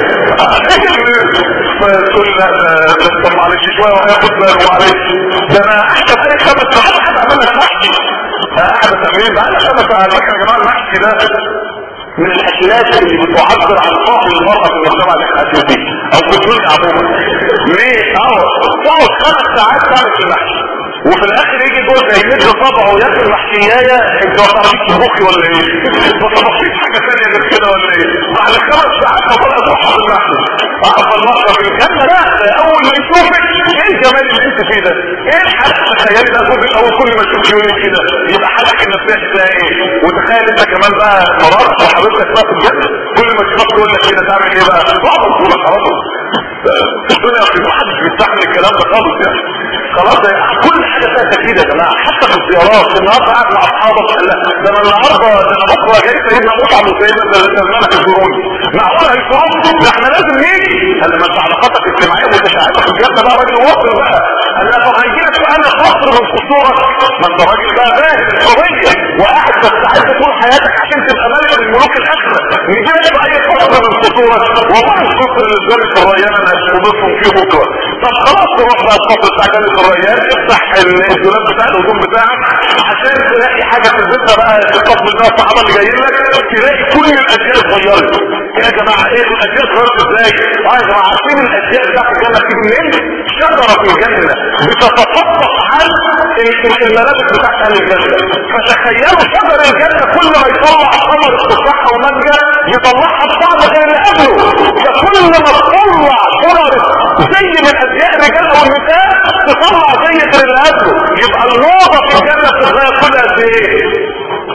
فتقول لا ده معلش شويه وهياخد باله معلش ده انا احسب عليك خمس ساعات حد عمل لك محشي احد تمرين بقى انا خمس ساعات فاكر يا جماعه المحشي ده من الاكلات اللي بتعبر عن طاقه المرأة في المجتمع اللي احنا عايشين فيه او في الدنيا عموما ليه؟ اه تقعد خمس ساعات تعمل في المحشي وفي الاخر يجي جوزها يمد صبعه وياكل محشيايه انت ما تعرفيش تطبخي ولا ايه؟ ما طبختيش حاجه ثانيه غير كده ولا ايه؟ بعد خمس ساعات فضلت تروح على المحشي اعرف المرأة في الجنة لا اول ما يشوفك ايه الجمال اللي انت فيه ده؟ ايه الحاجة تخيلي ده كل الاول كل ما تشوف يوني كده يبقى حالك النفسية ازاي ايه؟ وتخيل انت كمان بقى مرات وحضرتك بقى في الجنة كل ما تشوفك تقول لك كده تعمل ايه بقى؟ تقعد تقول لك خلاص الدنيا في محدش بيستحمل الكلام ده خالص يعني خلاص كل حاجة فيها تأكيد يا جماعة حتى في الزيارات النهارده قاعد مع اصحابك لا ده انا النهارده ده انا بكره جاي سيدنا مصعب وسيدنا سلمان هيزوروني معقول هيزوروني ده احنا لازم نيجي قال لما انت علاقاتك الاجتماعيه متشعبه في الجنه بقى راجل واصل بقى قال لك هيجي لك انا قصر من قصورك ما انت راجل بقى فاهم القضيه وقاعد تستعد طول حياتك عشان تبقى ملك من ملوك الاخره نجي لك بقى اي قصر من قصورك والله القصر اللي قدام الريان انا هستضيفهم فيه بكره طب خلاص تروح بقى القصر بتاع جنه الريان افتح الدولاب بتاع الهدوم بتاعك عشان تلاقي حاجه تلبسها بقى القصر بتاع الصحابه اللي جايين لك تلاقي كل الاشياء اتغيرت يا جماعه ايه الاشياء اتغيرت ازاي؟ اه يا جماعه عارفين الاشياء بتاعت الجنه بتيجي منين؟ شجره في الجنه بتتسقط عن الملابس بتاعت اهل الجنه فتخيلوا شجر الجنه كل ما يطلع ثمر التفاح ومانجا يطلعها بطعم غير اللي قبله فكل ما تطلع ثمر زي من ازياء الرجال والنساء تطلع زي غير اللي قبله يبقى الموضه في الجنه بتتغير كل قد ايه؟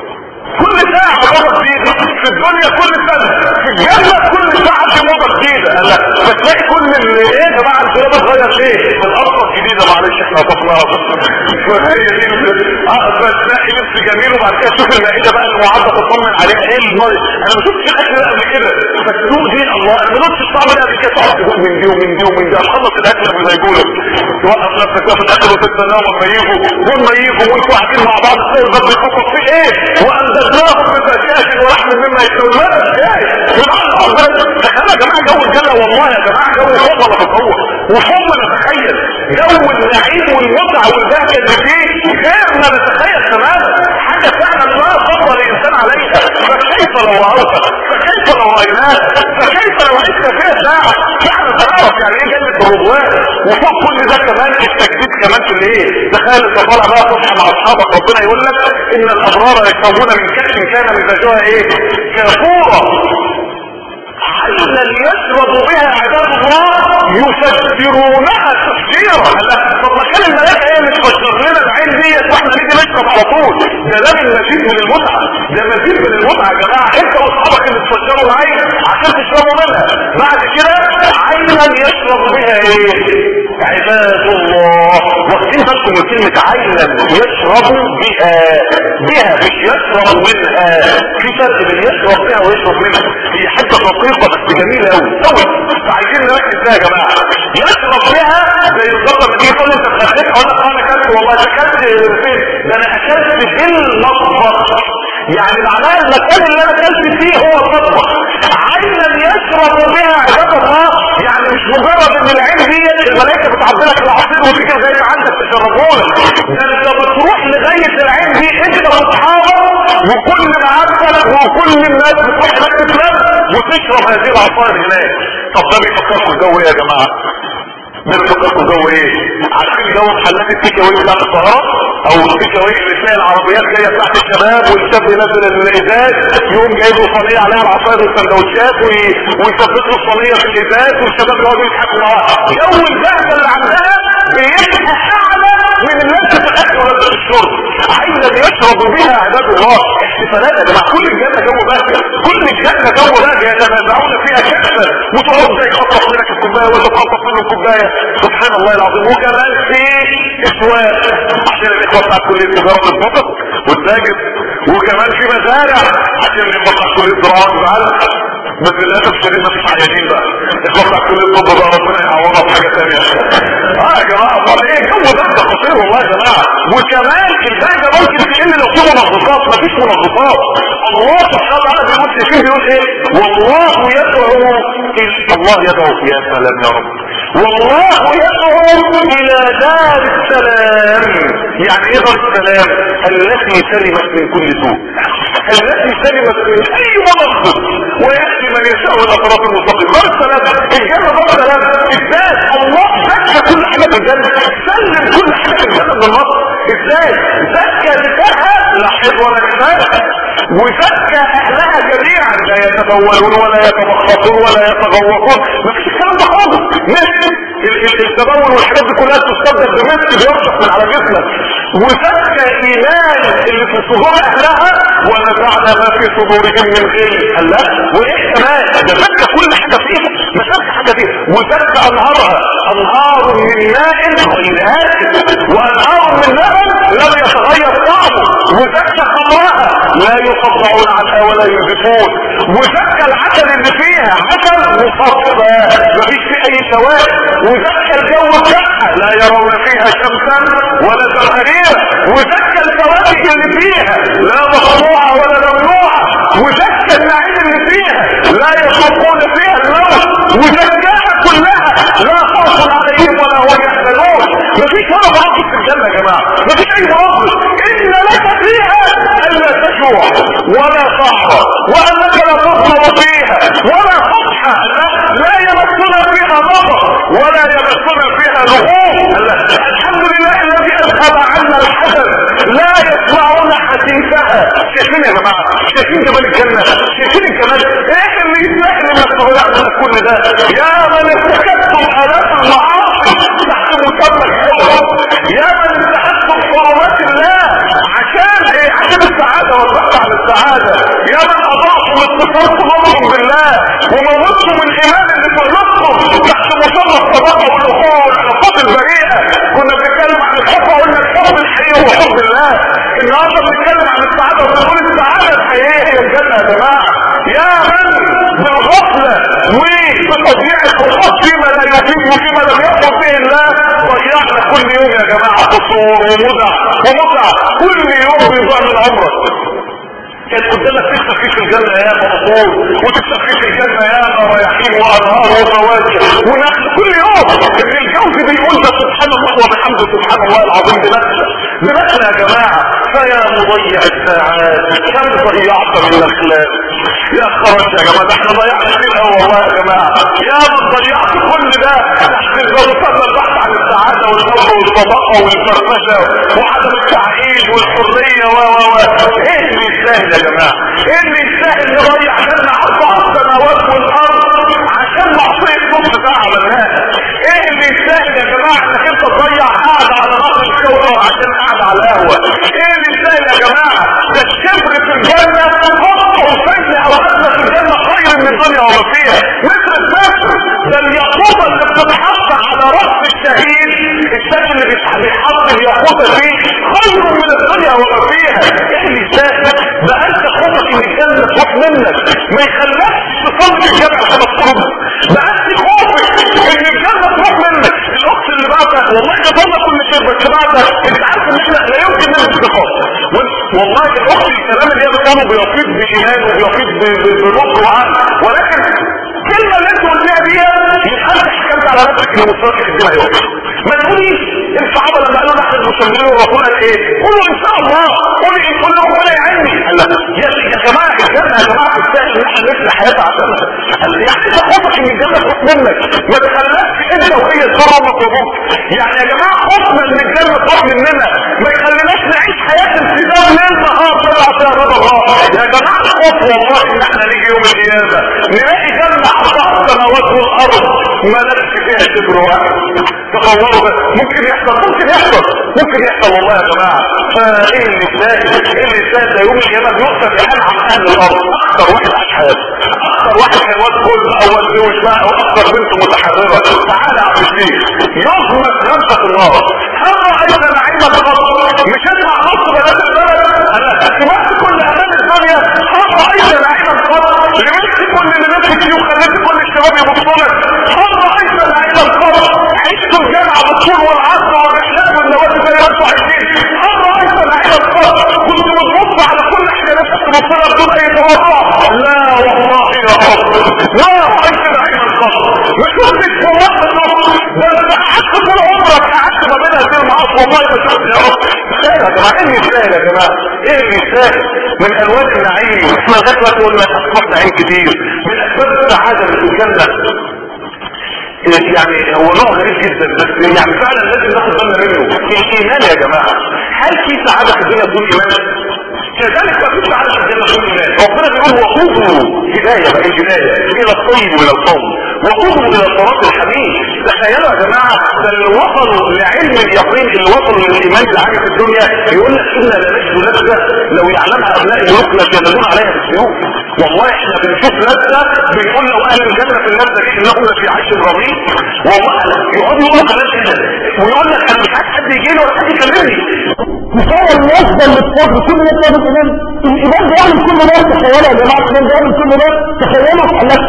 كل ساعة موضة جديدة في الدنيا كل سنة في الجنة كل ساعة في موضة جديدة لا فتلاقي كل اللي ايه يا جماعة الكلام اتغير ليه الارض الجديدة معلش احنا طفناها فهي دي فتلاقي لبس جميل وبعد كده تشوف المائدة بقى المعدة تطمن عليها ايه المرض انا ما شفتش الاكل ده قبل كده فتدوق دين الله انا ما دوقتش الطعم ده قبل كده تقعد تدوق من دي ومن دي ومن دي اخلص الاكل قبل ما يقولوا توقف نفسك في الاكل وتستناهم لما يجوا لما يجوا وانتوا قاعدين مع بعض تلاقي الباب بيفكر في ايه وانزلناهم بفجاج ورحم مما يتولون ازاي تخيل يا جماعه جو الجنه والله يا جماعه جو فوق ولا تتصور وفوق ما نتخيل جو النعيم والمتعه والبهجه اللي فيه غير ما نتخيل تماما حاجه فعلا لا فضل الانسان عليها فكيف لو راوها فكيف لو رايناها فكيف لو عشنا فيها ساعه فعلا تعرف يعني ايه جنه الرضوان وفوق كل ده كمان التجديد كمان في الايه تخيل انت طالع بقى تصحى مع اصحابك ربنا يقول لك ان الابرار يشربون من كأس كان مزاجها ايه كافورا عينا يشرب بها عباد الله يفجرونها تفجيرا طب ما كان الملائكه هي اللي تفجر لنا العين ديت واحنا نيجي نشرب على طول ده ده من مزيد من المتعه ده مزيد من المتعه يا جماعه انت واصحابك اللي تفجروا العين عشان تشربوا منها بعد كده عينا يشرب بها ايه عباد الله واخدين بالكم من كلمه عينا يشرب بها بها مش يشرب منها في فرق بين يشرب بها ويشرب منها هي حته دقيقه بس جميله قوي قوي فعايزين نركز فيها يا جماعه يشرب بها زي الضبط دي تقول انت اتغديت اقول لك انا اكلت والله اكلت فين ده انا اكلت في المطبخ يعني معناه المكان اللي انا اكلت فيه هو المطبخ عينا يشرب بها عباد الله يعني مش مجرد ان العين دي الملائكه بتعبي لك العصير وتيجي زي ما عندك يشربونا ده انت بتروح لغايه العين دي انت واصحابك وكل معارفك وكل الناس بتروح هناك تتلم وتشرب هذه العصائر هناك طب ده بيفكركم الجو ايه يا جماعه بيفكركم جو ايه عارفين جو محلات التيك اواي بتاعت القاهره او التيك اواي اللي تلاقي العربيات جايه بتاعت الشباب والشاب ينزل الازاز يقوم جايب له صينيه عليها العصاير والسندوتشات ويثبت له الصينيه في الازاز والشباب يقعدوا يضحكوا معاها جو البهجه اللي عندها بيبقى اعلى من الناس في الاكل ولا الشرب عايزه يشرب بها عباد الله احتفالات يا جماعه كل الجنه جو بهجه كل الجنه جو بهجه يتنازعون فيها كأسا وتقعد زي خطف منك الكوبايه ولا تخطف منه الكوبايه سبحان الله العظيم وكمان في اسواق عشان الاخوه بتاع كليه التجاره تتبسط وتتاجر وكمان في مزارع عشان الاخوه بتاع كليه الزراعه تتعلم بس للاسف الشديد مفيش عيانين بقى الاخوه بتاع كليه الطب بقى ربنا يعوضها بحاجه ثانيه اه يا جماعه امال ايه الجو ده ده خطير والله يا جماعه وكمان البهجه ممكن تقل لو في منغصات مفيش منغصات الله سبحانه وتعالى بيقول شايفين بيقول ايه والله يدعو الله يدعو يا سلام يا رب والله يدعو الى دار السلام يعني ايه دار السلام التي سلمت من كل سوء التي سلمت من اي منصب ويأتي من يشاء الى صراط المستقيم دار السلام الجنة دار السلام ازاي الله زكى كل حاجة في الجنة سلم كل حاجة في الجنة بالنص ازاي زكى لكها لا حيض ولا نفاق وزكى اهلها جميعا لا يتبولون ولا يتمخطون ولا يتغوطون مفيش الكلام ده خالص مثل التبول والحاجات دي كلها تستبدل بمثل بيرشح من على جسمك وزكى ايمان اللي في صدور اهلها ونزعنا ما في صدورهم من غل قال لا وايه كمان ده زكى كل حاجه فيها ما شافش حاجه فيها وزكى انهارها انهار من ماء غير آسف وانهار من لبن لم يتغير طعمه وزكى خمرها لا يصدعون عنها ولا ينزفون وزكى العسل اللي فيها عسل مصفى مفيش فيه اي سواد وزكى الجو بتاعها لا يرون فيها شمسا ولا زمهريرا وزكى الفواكه اللي فيها لا مقطوعه ولا ممنوعه وزكى النعيم اللي فيها لا يشربون فيها الموت وزكاها كلها لا خوف عليهم ولا هم يحزنون مفيش ولا مناقص في الجنه يا جماعه مفيش اي مناقص ان لك فيها الا تجوع ولا صحرا وانك لا تظلم فيها ولا خطحه لا, لا يمسنا فيها نظر ولا يمسنا فيها لغوب الحمد لله الذي اذهب عنا الحزن لا يسمعون حديثها شايفين يا جماعه شايفين جمال الجنه شايفين الجمال ايه اللي يستاهل انك تضيع من كل ده يا من ارتكبتم الاف المعاصي تحت مسمى الحب يا من اتخذتم حرمات الله عشان ايه عشان السعاده والبحث عن السعاده يا من اضعتم اتصال قلوبهم بالله وموتتم الايمان اللي في قلوبكم تحت مسمى الصداقه والاخوه والعلاقات البريئه كنا بنتكلم عن الحب وقلنا الحب الحقيقي هو حب الله النهارده بنتكلم عن السعاده وبنقول السعاده الحقيقيه هي الجنه يا جماعه يا من بالغفله وبتضييع الفرصات فيما لا يفيد وفيما لم يحفظ به الله ضيعنا كل يوم يا جماعه قصور ومتع ومتع كل يوم بيضيع من عمرك كان قدامك تكسب فيه في الجنة يا مقصور وتكسب فيه في الجنة يا رياحين وانهار وفواكه ونحن كل يوم ابن الجوزي بيقول ده سبحان الله وبحمده سبحان الله العظيم بنفسه بنفسنا يا جماعة فيا مضيع الساعات كم ضيعت من الاخلاق يا خرج يا جماعة ده احنا ضيعنا كتير قوي والله يا جماعة يا من ضيعت كل ده تحت الضغط البحث عن السعادة والحب والصداقة والفرفشة وعدم التعقيد والحرية و و و ايه اللي يستاهل يا جماعة ايه اللي يستاهل نضيع جنة اربع السماوات والارض عشان معصية نص ساعة عملناها ايه اللي يستاهل يا جماعة انك انت تضيع قاعدة على نهر الكوثر عشان قاعدة على القهوة ايه اللي يستاهل يا جماعة ده الشبر في الجنة خط وفجر او ادنى في الجنة خير من الدنيا وما فيها مثل السفر ده الياقوتة اللي بتتحط على رأس الشهيد الشهيد اللي بيتحط الياقوتة فيه خير من الدنيا وما فيها ايه اللي يستاهل ده انت خوفك ان الجنة تروح منك ما يخلكش تصلي في الجامع عشان الصلب ده انت خوفك ان الجنة تروح منك الاخت اللي بعدها والله جبرنا كل شيء بس بعدها انت عارف ان احنا لا يمكن نمسك بخاطر والله الاخت الكلام اللي هي بتقوله بيفيض بايمان وبيفيض بنص وعقل ولكن الكلمه اللي انت قلتها دي يبقى انت حكمت على نفسك ان مصيرك الدنيا يوم ما تقوليش الصحابه لما قالوا لك كملوا الرسول قال ايه قولوا ان شاء الله قولوا ان كل ربنا يعيني قال لا يا يا جماعه الجنه يا جماعه تستاهل ان احنا نفني حياتها عشانها قال يعني انت خوفك ان الجنه تروح منك ما تخليكش انت وهي ترى مطلوبك يعني يا جماعه خوفنا ان الجنه تروح مننا ما يخليناش نعيش حياه التزام ليل نهار طلع فيها رضا الله يا جماعه الخوف والله ان احنا نيجي يوم القيامه نلاقي جنه عرضها السماوات والارض ما نفسي فيها شبر واحد تصوروا بس ممكن يحصل ممكن يحصل ممكن يحصل والله يا جماعه فايه اللي ازاي ايه اللي ازاي ده يوم القيامه بيؤثر بحال عن اهل الارض اكثر واحد عاش حياته اكثر واحد كان واد كل او زوج بقى او اكثر بنت متحرره تعالى يا عبد الشيخ يغمس نفسك النار هل رايت نعيم القصر مش هتبع قصر بلاد البلد انا سمعت كل امان الدنيا هل رايت نعيم القصر لبست كل اللي نفسك فيه وخليت كل الشباب يبصوا لك هل رايت نعيم القصر عشت الجامعه بالطول والعصر والرحلات والنوادي زي ما انتوا عايزين هل رايت نعيم القصر كنت بتبص على كل حاجه نفسك تبص لها بدون اي توقع لا والله يا رب لا رايت نعيم القصر ما شفتش في مصر ده انت قعدت طول عمرك قعدت ما بينها زي المعاصي والله ما شفت يا رب خير يا جماعه ايه المثال يا جماعه ايه المثال من الوان النعيم احنا لغايه دلوقتي قلنا اصبح نعيم كتير من اسباب السعاده اللي في الجنه يعني هو نوع غريب جدا بس يعني فعلا لازم ناخد بالنا منه الايمان يا جماعه هل في سعاده في الدنيا بدون ايمان كذلك ما فيش سعاده في الدنيا بدون ايمان ربنا بيقول وقوموا هدايه بقى الهدايه الى الطيب من القوم وقوموا الى صراط الحميد تخيلوا يا جماعه ده اللي وصلوا لعلم اليقين اللي وصلوا للايمان العالي في الدنيا يقول لك انا لا نجد لذه لو يعلمها ابناء ملوكنا ينادون عليها بالسيوف والله احنا بنشوف لذه بنقول لو اهل الجنه في اللذه دي انهم في عيش رغيد والله يقعدوا يقولوا كلام كده ويقول لك انا مش عايز حد يجي لي ولا حد يكلمني
تخيل اللذة اللي تصاب كل ده بسبب الإيمان الإيمان بيعمل كل ده تخيلوا يا جماعة الإيمان بيعمل كل ده تخيلوا في حلقة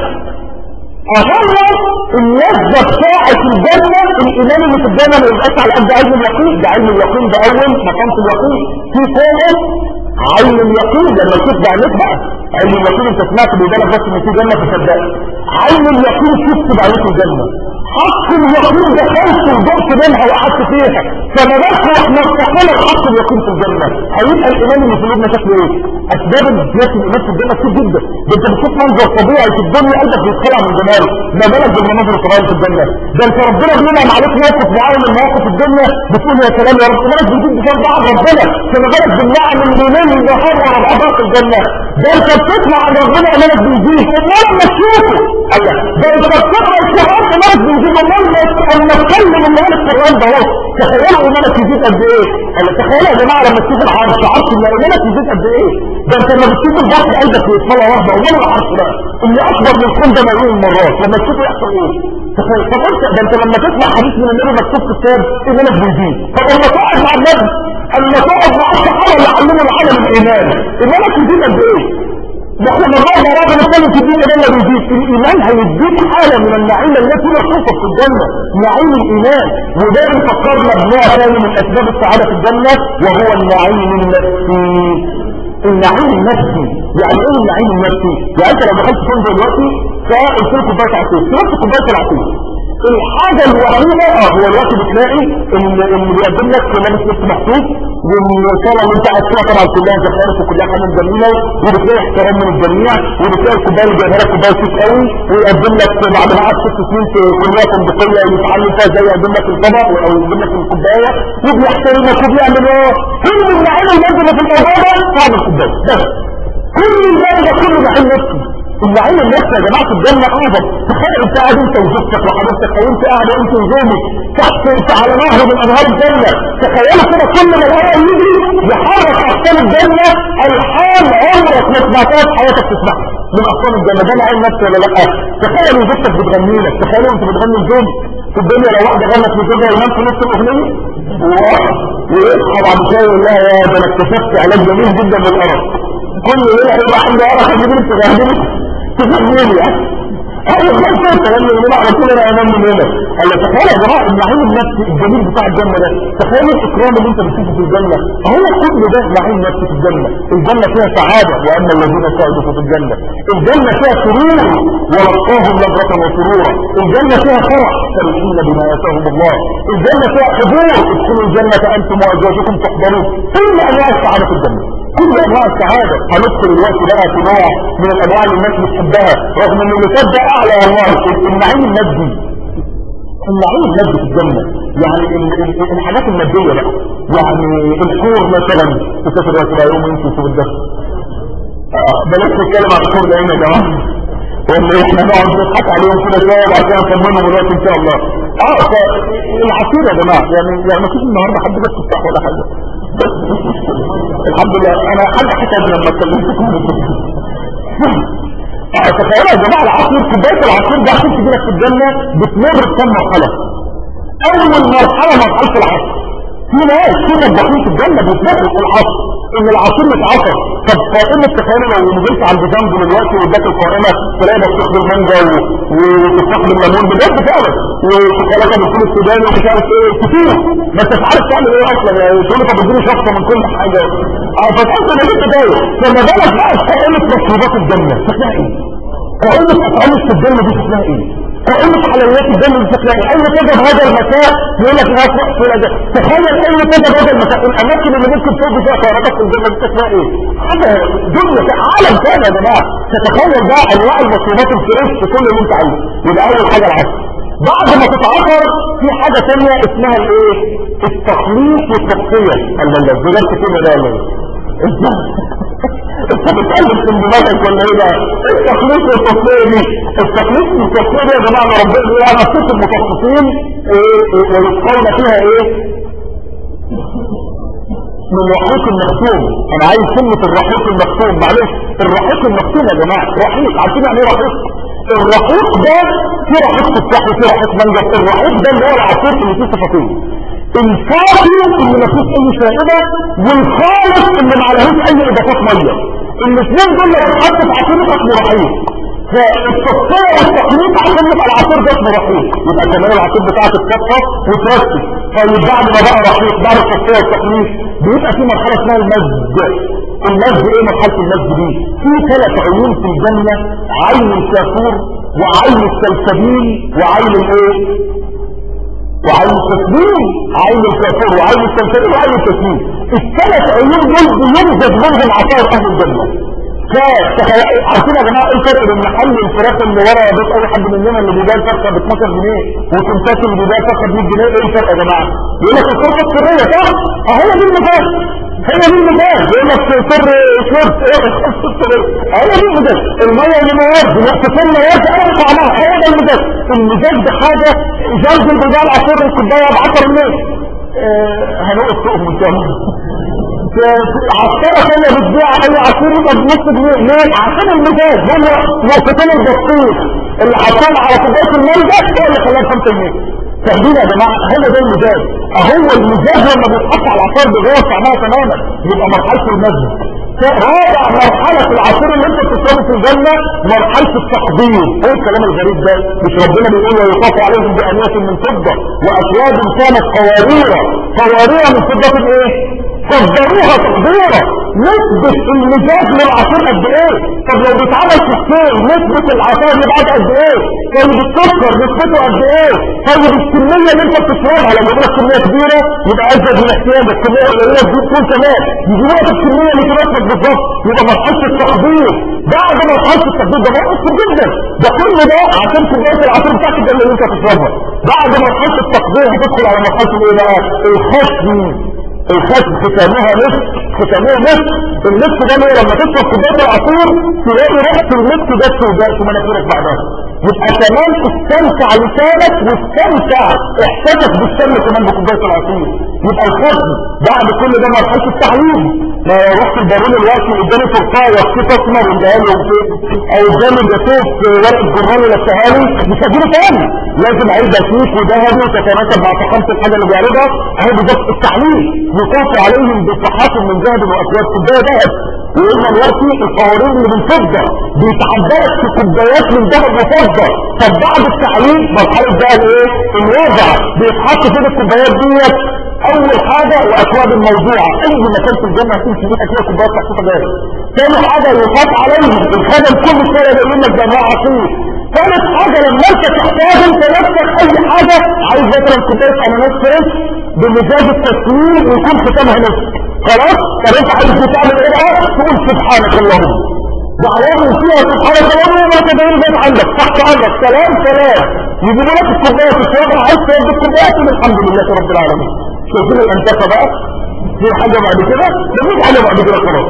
أهلا اللذة بتاعة الجنة الإيمان اللي في الجنة ما يبقاش على قد علم اليقين ده علم اليقين ده أول مقام في اليقين في فوق علم اليقين لما تشوف بعينيك بقى علم اليقين انت سمعت بيدالك بس ان في جنة تصدق علم اليقين شفت بعينيك الجنة حق اليقين ده خلص وجرت منها وقعدت فيها فما بالك واحنا استحمل حق اليقين في الجنة هيبقى الايمان اللي في قلوبنا شكله ايه اسباب زيادة الايمان في الجنة كتير جدا ده انت بتشوف منظر طبيعي في الدنيا قلبك بيتخلع من جماله ما بالك بالمناظر الطبيعية في الجنة ده انت ربنا بينعم عليك موقف معين من مواقف الدنيا بتقول يا سلام يا رب مالك بيجيب بشان بعض ربنا فما بالك بالنعم اللي من النهار ورا بعضها في الجنة ده انت بتطلع عن ربنا ايمانك بيزيد والله لما تشوفه ايوه ده انت بتقرا الشهادة ايمانك بيزيد والله لما اتكلم النهار القرآن ده اهو تخيلوا ايمانك يزيد قد ايه انا تخيلوا يا جماعه لما تشوف العرش عرش ان ايمانك يزيد قد ايه ده انت لما بتشوف البحر قلبك يتطلع واحده امال العرش ده اللي اكبر من كل ده مليون مرات لما تشوفه يحصل ايه تخيل طب انت ده انت لما تسمع حديث من النبي مكتوب في الكتاب ايمانك بيزيد طب لما تقعد مع النبي اما تقعد مع الصحابه اللي علموا العالم الايمان ايمانك يزيد قد ايه نحن النهارده راجل نتكلم في الدين ده بيزيد الايمان هيديك حاله من النعيم التي لا توصف في الجنه نعيم الايمان وده فكرنا بنوع ثاني من اسباب السعاده في الجنه وهو النعيم النفسي النعيم النفسي يعني ايه النعيم النفسي يعني انت لو دخلت فندق دلوقتي فقلت له كوبايه عصير شربت كوبايه العصير الحاجة الوحيدة اه هو الوقت بتلاقي ان اللي بيقدم لك لابس لبس مخصوص والصالة اللي انت قاعد فيها طبعا كلها زخارف وكلها حاجات جميلة وبتلاقي احترام من الجميع وبتلاقي الكوباية اللي جايبها لك كوباية صوت قوي ويقدم لك بعد ما قعدت ست سنين في كلية فندقية يتعلم فيها ازاي يقدم لك الطبق او يقدم لك الكوباية وبيحترمك وبيعمل ايه كل النعيم المنزل في الموضوع ده طعم الكوباية بس كل النعيم ده كله نعيم نفسي النعيم النفسي يا جماعه في الجنه اعظم تخيل انت قاعد انت وزوجتك وحبيبتك او انت قاعد انت وزوجك تحت انت على نهر من انهار الجنه تخيلوا كده كل ما الهواء يجي يحرك اقسام الجنه الحال عمرك ما سمعتها في حياتك تسمعها من اقسام الجنه ده نعيم نفسي ولا لا تخيل وزوجتك بتغني لك تخيل انت بتغني لزوجك في الدنيا لو واحده غنت لزوجها ينام في نص الاغنيه ويصحى بعد شويه يقول لها يا ده انا اكتشفت علاج جميل جدا للارق كل ليله هيبقى عنده ارق يجيب لك تغني تفهموني يعني ايوه ما انت تغني من هنا على طول انا امام من هنا قال لك تخيل يا جماعه النعيم النفسي الجميل بتاع الجنه ده تخيل الاكرام اللي انت بتشوفه في الجنه هو كل ده نعيم نفسي في الجنه الجنه فيها سعاده واما الذين سعدوا في الجنه الجنه فيها سرور ولقاهم نظره وسرورا الجنه فيها فرح فرحين بما اتاهم الله الجنه فيها حضور ادخلوا الجنه انتم وازواجكم تحضرون كل انواع السعاده في الجنه كل انواع السعادة هندخل الوقت بقى في نوع من الانواع اللي الناس بتحبها رغم ان اللي ده اعلى والله النعيم المادي النعيم المادي في الجنة يعني ال- ال- الحاجات المادية بقى يعني الحور مثلا تسافر يا ترى يوم انت في الدخل بلاش نتكلم عن الحور ده هنا يا جماعة ولا احنا نقعد نضحك عليهم كده شويه وبعد كده نطمنهم دلوقتي ان شاء الله اه فالعصير يا جماعه يعني يعني ما فيش النهارده حد بس تفتح ولا حاجه الحمد لله انا حد حسب لما اتكلمتكم تخيلوا يا جماعه العصير كوبايه العصير ده عشان تجيلك في الجنه بتمر بكم مرحله اول مرحله مرحله العصر في ناس في مطبخين في الجنه بيتنقلوا في العصر ان العصير يتعصر طب قائمه تخيلوا لو نزلت عند جنب دلوقتي واداك القائمه تلاقي مفتوح بالمانجا وتفاح بالليمون بجد فعلا وشوكولاته بالفول السوداني ومش عارف ايه كتير ما انتش عارف تعمل ايه اصلا يعني تقول لك اديني شفطه من كل حاجه اه فتحس انك انت داير فما بالك بقى قائمه مشروبات الجنه شكلها ايه؟ قائمه اطعمه في الجنه دي شكلها ايه؟ قائمة حلويات الجنة دي شكلها ايه؟ اين تجد هذا المكان؟ يقول لك هناك وقت ولا ده تخيل اين تجد هذا المكان؟ الاماكن اللي ممكن تقضي فيها قراراتك في الجنة دي شكلها ايه؟ حاجة دنيا في عالم ثاني يا جماعة تتخيل بقى انواع المشروبات الفريش في كل اللي انت عايزه يبقى اول حاجة العسل بعد ما تتعصر في حاجة ثانية اسمها الايه؟ التخليص والتصفية الله الله بجد كده ده ولا ايه؟ انت بتقلب في دماغك ولا ايه بقى؟ التخليص والتصفية دي التخليص والتصفية دي يا جماعة ربنا بيقول انا صوت المتصفين ويسقون فيها ايه؟ من رحيق المختوم انا عايز كلمة الرحيق المختوم معلش الرحيق المختوم يا جماعة رحيق عارفين يعني ايه رحيق الرحيق ده في رحيق تفاح وفي رحيق مانجا الرحيق ده اللي هو العصير اللي فيه صفاتين الكافي اللي ما فيش اي فائدة والخالص اللي ما عليهوش اي اضافات مية الاثنين دول لو اتحطوا في عصير يبقى اسمه رحيق فالتصفية والتقليد عشان يبقى العصير ده اسمه رحيق يبقى كمان العصير بتاعك اتكفى وترسي طيب بعد ما بقى رحيق بعد التصفية والتقليد بيبقى في مرحلة اسمها المزج المزج ايه مرحلة المزج دي في ثلاث عيون في الجنة عين الكافور وعين السلسبيل وعين الايه وعين التسليم عين الكافور وعين السلسبيل وعين التسليم الثلاث عيون دول بينزج منهم عصائر اهل الجنة عارفين يا جماعه ايه الفرق بين محل الفراخ اللي ورا بيت اي حد مننا اللي بيبيع الفرخه ب 12 جنيه وكنتاكي اللي بيبيع الفرخه ب 100 جنيه ايه الفرق يا جماعه؟ يقول لك الفرخه السريه صح؟ اهي دي المثال هي دي المثال يقول لك سر شورت ايه هي دي المثال الميه اللي مواد وقت سر مواد ايه طعمها هي ده المثال المزاج ده حاجه زوج البضاعه العصير الكوبايه ب 10 جنيه هنوقف سوقهم ان شاء الله عصيرة ثانية بتبيع اي عصير يبقى بنص جنيه ليه؟ عشان المزاج هم نقطتين البطيخ اللي حاطين على كوبايه المانجا هو اللي خلاها 5 جنيه فاهمين يا جماعه هو ده المزاج اهو المزاج لما بيتحط على العصير بيغير طعمها تماما يبقى مرحله المزج رابع مرحلة في العصير اللي انت بتشربه في الجنة مرحلة التحضير ايه الكلام الغريب ده مش ربنا بيقول ويطاف عليهم بأنية من فضة وأكواب كانت قواريرة قواريرة من فضة ايه قدروها تقديرا نسبة المزاج للعصير قد ايه طب لو بيتعمل في السيل نسبة العصير اللي بعد قد ايه طيب السكر نسبته قد ايه طيب الكمية اللي انت بتشربها لما يقول لك كمية كبيرة يبقى ازيد من احتياج الكمية قليلة تزيد كل كمان يجي وقت الكمية اللي تناسبك بالظبط يبقى مرحلة التقدير بعد مرحلة التقدير ده مؤثر جدا ده كل ده عشان كمية العصير بتاعك ده اللي انت بتشربها بعد مرحلة التقدير هتدخل على مرحلة الايه بقى الخشم الختم ختامها نصف ختامها نصف النصف ده ليه لما تشرب كوبايه العصير تلاقي ريحه النصف ده سوداء في مناخيرك بعدها يبقى كمان استمتع لسانك واستمتع احساسك بالشم كمان بكوبايه العصير يبقى الختم بعد كل ده مرحله التعليم ما رحت البارون الوقت قدامي تورتايه كيف اسمر واديها له او قدامي جاتوه في ورق الجرنان اللي اداها لي مش هجيبه تاني لازم علبه شيك وذهبي وتتناسب مع فخامه الحاجه اللي بيعرضها اهي بالظبط التعليم يطاف عليهم بصحات من ذهب واكواب كوبايه ذهب وقلنا دلوقتي القوارير اللي بالفضه بيتعبرك في كوبايات من ذهب وفضه طب بعد التعليم مرحله بقى الايه الوضع بيتحط فين الكوبايات ديت اول حاجة واكواب الموضوعة اي مكان في الجنة هتمشي فيها كده كوبايات محطوطة جاهزة ثاني حاجة يخاف عليهم الخدم كل شوية يقول لك ده نوع عصير ثالث حاجة لما انت تحتاج انت نفسك اي حاجة عايز مثلا كوباية اناناس فريش بمزاج التسويق ويكون ختامها نفسك خلاص طب انت عايز تعمل ايه بقى تقول سبحانك اللهم دعوهم فيها سبحانك اللهم ما تدعين بين عندك تحت عندك سلام سلام يجيبوا لك الكوبايه تشربها عايز تودي الكوبايه تقول الحمد لله رب العالمين شايفين الانتفه بقى في حاجه بعد كده مفيش حاجه بعد كده خلاص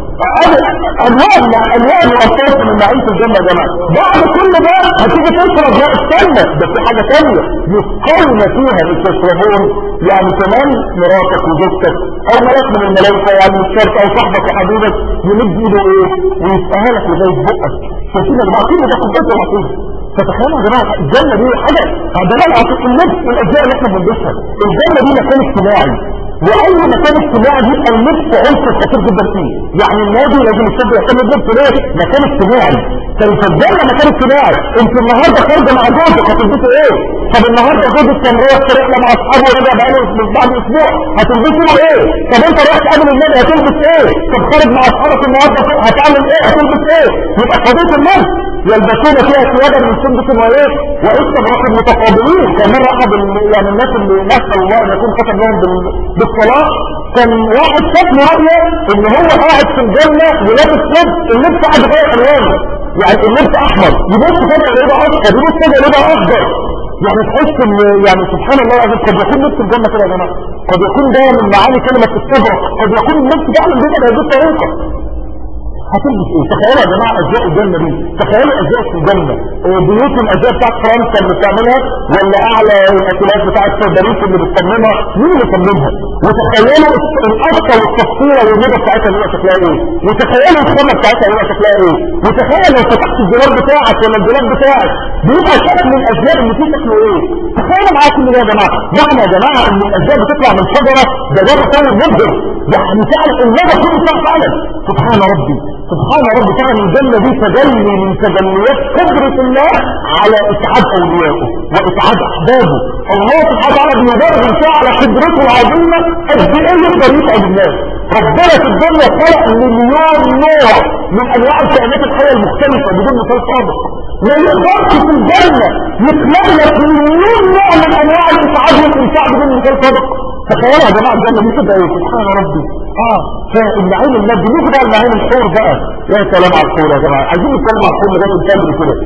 انواع انواع الاساس من معيشه الجنه يا جماعه بعد كل ده هتيجي تشرب لا استنى ده في حاجه ثانيه يسقون فيها تشربون يعني كمان مراتك وزوجتك او ملاك من الملائكه يعني مش شرط او صاحبك وحبيبك يمد ايده ايه ويسقيها لك لغايه بقك شايفين يا جماعه كل ده كوبايه العصير فتخيلوا يا جماعه الجنه دي حاجه ده العصير النفس الاجزاء اللي احنا بنلبسها الجنه دي مكان اجتماعي واي مكان اجتماعي يبقى اللبس عنصر خطير جدا فيه يعني النادي لازم الشاب يهتم بلبسه ليه مكان اجتماعي فالفجانة مكان اجتماعي انت النهارده خارجه مع جوزك هتلبسوا ايه طب النهارده جوزك كان رايح رحله مع اصحابه ورجع بقاله من بعد اسبوع هتلبسوا ايه طب انت رايح تقابل النادي هتلبس ايه طب خارج مع اصحابك النهارده هتعمل ايه هتلبس ايه يبقى قضيه النفس يلبسون فيها ثيابا من سندس وايه واستبرق المتقابلين كمان احد يعني الناس اللي نسال الله ان يكون ختم لهم بالصلاه كان واحد شاف رؤيه ان هو قاعد في الجنه ولابس لبس اللبس قاعد يغير الوانه يعني اللبس احمر يبص فجاه يبقى اصفر يبص فجاه يبقى اخضر يعني تحس ان يعني سبحان الله العظيم قد يكون لبس الجنه كده يا جماعه قد يكون ده من معاني كلمه الصبر قد يكون اللبس فعلا بيبقى بهذه الطريقه هتلبس ايه تخيلوا يا جماعه اجزاء الجنه دي تخيلوا اجزاء في الجنه بيوت الاجزاء بتاعت فرنسا اللي بتعملها ولا اعلى الاكلات بتاعت باريس اللي بتصممها مين اللي صممها وتخيلوا القصه والتفصيله والموضه بتاعتها اللي شكلها ايه وتخيلوا الخامه بتاعتها اللي شكلها ايه وتخيل لو فتحت الجرار بتاعك ولا الجرار بتاعك بيبقى شكل الاشياء اللي فيه شكله ايه تخيلوا معايا كل ده يا جماعه معنى يا جماعه ان الاشياء بتطلع من شجره ده ده تصور مبهر يعني فعلا الموضه كله فعلا سبحان ربي سبحان رب فعلا الجنة دي تجلي من تجليات قدرة الله على إسعاد أوليائه وإسعاد أحبابه الله سبحانه وتعالى بيبرهن فيها على قدرته العظيمة قد إيه يقدر يسعد الناس ربنا في الدنيا خلق مليون نوع من أنواع الكائنات الحية المختلفة بدون مثال سابق ما يقدرش في الجنة يخلق لك مليون نوع من أنواع الإسعاد والإنساع بدون مثال سابق تخيلوا يا جماعة الجنة دي كده ايه سبحان ربي اه فالنعيم المادي نيجي بقى النعيم الحور بقى يا سلام على الحور يا جماعة عايزين نتكلم على الحور لغاية الكامل كده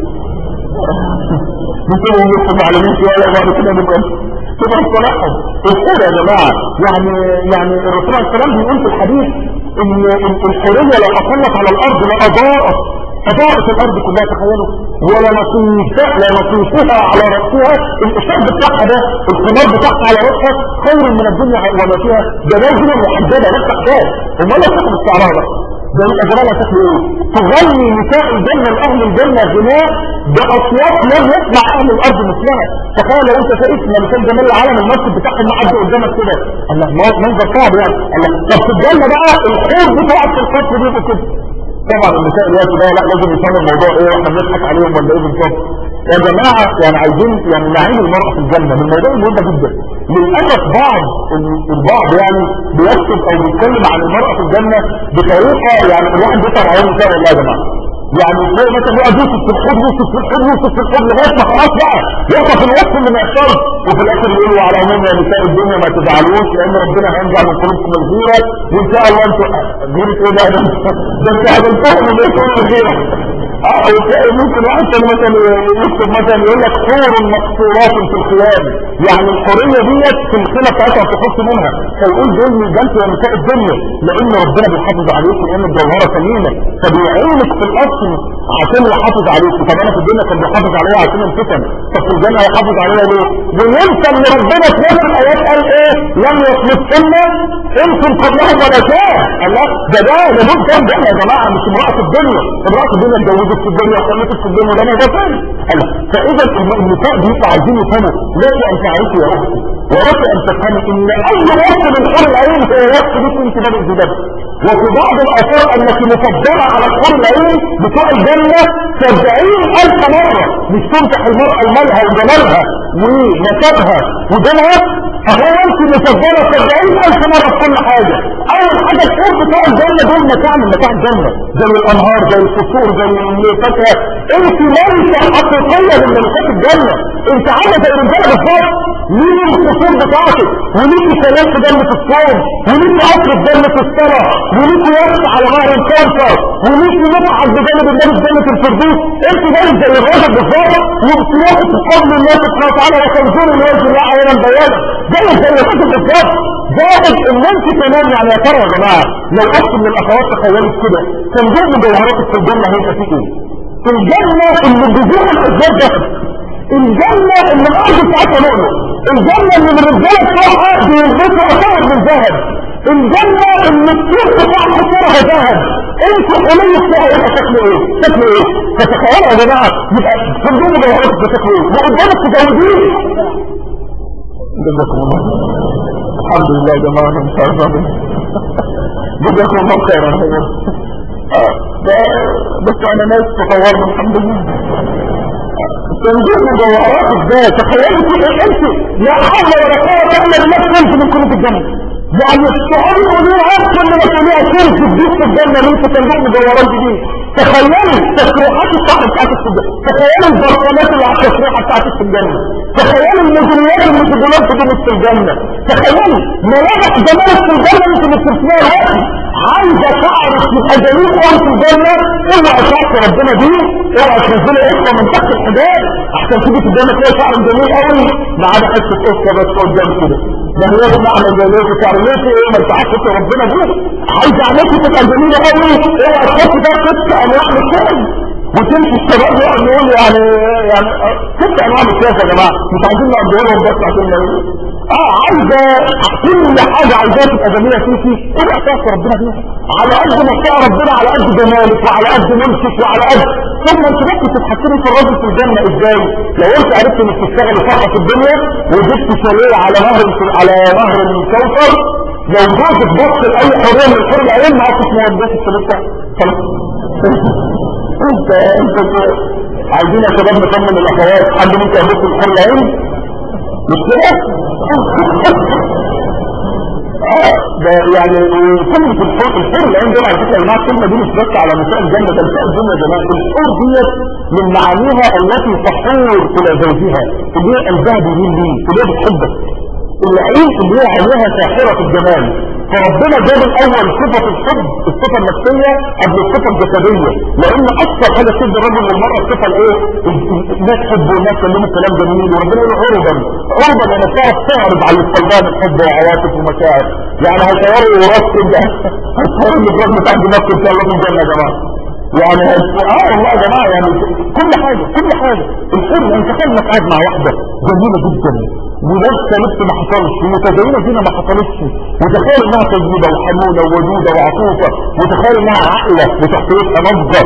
ممكن نكون معلمين شوية بعد كده نبقى تبقى الصلاحهم الحور يا جماعة يعني يعني الرسول عليه السلام بيقول في الحديث ان الحورية لو اقلت على الارض لاضاءت أضاءت الأرض كلها تخيلوا ولا نصيفها لا نصيفها على رأسها الإشار بتاعها ده الخمار بتاعها على رأسها خير من الدنيا وما فيها ده نازلة محددة لا تحتاج وما لا تاخد استعراض ده يبقى جمالها شكل ايه تغني نساء الجنة لأهل الجنة غناء بأصوات لم يسمع أهل الأرض مثلها تخيل لو أنت شايف لما كان جمال العالم المسجد بتاعهم معدي قدامك كده الله منظر صعب يعني الله طب في الجنة بقى الحور بتاعت القصر بيبقوا كده طبعا النساء الوقت ده لا لازم يفهموا الموضوع ايه واحنا بنضحك عليهم ولا ايه بالظبط يا جماعه يعني عايزين يعني نعين المراه في الجنه من الموضوع مهم جدا للاسف بعض البعض يعني بيكتب او بيتكلم عن المراه في الجنه بطريقه يعني الواحد بيطلع على النساء والله يا جماعه يعني تلاقي مثلا يقعد يوسف في الحب يوسف في الحب يوسف في الحب لغايه ما خلاص بقى يقف الوقت اللي ما يحصلش وفي الاخر يقولوا على عموم يا نساء الدنيا ما تزعلوش لان ربنا هينزع من قلوبكم الغيره وان شاء الله انتوا غيره ايه ده ده انت هتنتهوا من ايه كل الغيره اه وتلاقي ممكن واحد كان مثلا يكتب مثلا يقول لك حور مقصورات في الخيام يعني الحوريه ديت في الخيمه بتاعتها تخص منها فيقول دول من جنس يا نساء الدنيا لان ربنا بيحافظ عليكم لان الجوهره ثمينه فبيعينك في الاصل عشان يحافظ عليكم طب انا في الدنيا كان بيحافظ عليها عشان الفتن طب في الجنه هيحافظ عليها ليه؟ وينسى ان ربنا في نفس الايات قال ايه؟ لم يطلبكن انس قبلهم ولا شاء الله ده ده ده دول كام جنه يا جماعه مش امراه الدنيا امراه الدنيا اتجوزت في الدنيا وخلفت في الدنيا ده ده ثاني فاذا النساء بيطلع عايزين يفهموا لازم ان تعرفوا يا اختي ولازم ان تفهمي ان اي وقت من حور العين ايه؟ يكفي بك انت باب الزباب وفي بعض الاثار انك مفضله على الحور العين بتوع الجنه سبعين الف مره مش تمسح المراه المالها وجمالها ونسبها ودينها اهو انت مفضله سبعين الف مره في كل حاجه اول حاجه الحور بتوع الجنه دول متاع من متاع الجنه زي الانهار زي القصور زي الفاكهه انت ليس حقيقيه من ملكات الجنه انت عامله زي الرجاله بالظبط مين القصور بتاعتك ومين سلام في جنه الصوم ومين قصر في جنه الصلاه ومين يقف على نهر الكوثر ومين يبعد بجانب النبي في جنه الفردوس انت جاي زي الراجل بالظبط وبسياقه قبل الله سبحانه وتعالى وتنظر الوجه الله عينا بيانا جاي زي الراجل بالظبط زائد ان انت كمان يعني يا ترى يا جماعه لو اخت من الاخوات تخيلت كده كان جزء من جوهراتك في الجنه هيبقى فيه ايه؟ في الجنه اللي جذور الاسباب ده الجنة اللي الأرض بتاعتها لؤلؤ الجنة اللي من الرجالة بتوعها بيلبسوا أساور من ذهب الجنة اللي السير بتاع حصرها ذهب انتوا حلية فيها يبقى شكله ايه؟ شكله ايه؟ فتخيلوا يا جماعة يبقى صندوق مجوهرات بشكله ايه؟ وقدامك تجاوزين جزاكم الله الحمد لله يا جماعة انا مش عارف اعمل جزاكم الله خيرا اه بس انا ناس تطورنا الحمد لله صندوق مجوهرات ازاي تخيلوا كده انت لا حول ولا قوه الا بالله كنت من كل الجنه يعني الشعور ليها كل ما تلاقيها كنت تجيب في الجنه ليه صندوق مجوهرات دي تخيلوا التسريحات الصح بتاعت الجنه تخيلوا البرطمانات اللي على التسريحه بتاعت الجنه تخيلوا المدنيات اللي متدولات في جنة الجنة تخيلوا ملامح جمال في الجنة انت مش تسمعها دلوقتي عايزة تعرف يبقى جميل قوي في الجنة اوعى تعرف ربنا دي اوعى تنزلي قصة من تحت الحجاب احسن تيجي في الجنة تلاقي شعر جميل قوي ما عدا حتة قصة بس قدام كده ده هو ده معنى زي ليه شعر ليه ايه ما انت عارف ربنا دي عايزة عملتي تبقى جميلة قوي اوعى تحط ده قصة انواع من الشغل وتمشي الشباب يقعد يقول يعني يعني ست انواع من السياسه يا جماعه مش عايزين نقضي لهم بس عشان نقول اه عايزه كل حاجه عايزاها تبقى جميله فيكي اوعى تعرف ربنا بيها على قد ما تعرف ربنا على قد جمالك وعلى قد ملكك وعلى قد ثم انت ممكن تتحكمي في الراجل في الجنه ازاي لو انت عرفت انك تشتغلي صح في الدنيا وجبت شاليه على نهر على نهر الكوثر لو جوزك بص لاي حريه من الحور العين ما عرفتش موضوع الشاليه خلاص انت انت عايزين يا شباب نطمن الاخوات حد ممكن يبص الحر العين مش كده اه ده يعني كلمة الحر الحر العين دول على فكرة يا جماعة الكلمة دي مش بس على نساء الجنة ده نساء الجنة يا جماعة الحر ديت من معانيها التي تحور إلى زوجها اللي هي قلبها بيميل ليه اللي هي بتحبك العين اللي هي عينها ساحرة الجمال فربنا جاب الاول صفة الحب الصفة النفسية قبل الصفة الجسدية لان اكثر حاجة تشد الرجل والمرأة الصفة الايه الناس تحب والناس تكلموا كلام جميل وربنا يقول عرضا عرضا يعني تعرف تعرض على القلبان الحب وعواطف ومشاعر يعني هيصوروا وراس كده هيصوروا الجراج بتاع دماغ ان شاء الله في الجنة يا جماعة يعني اه والله يا جماعة يعني كل حاجة كل حاجة الحب انت تخيل انك قاعد مع واحدة جميلة جدا ولابسه لبس ما حصلش ومتدينه زينه ما حصلتش وتخيل انها طيبه وحنونه وودوده وعطوفه وتخيل انها عاقله وتحتيتها نضجه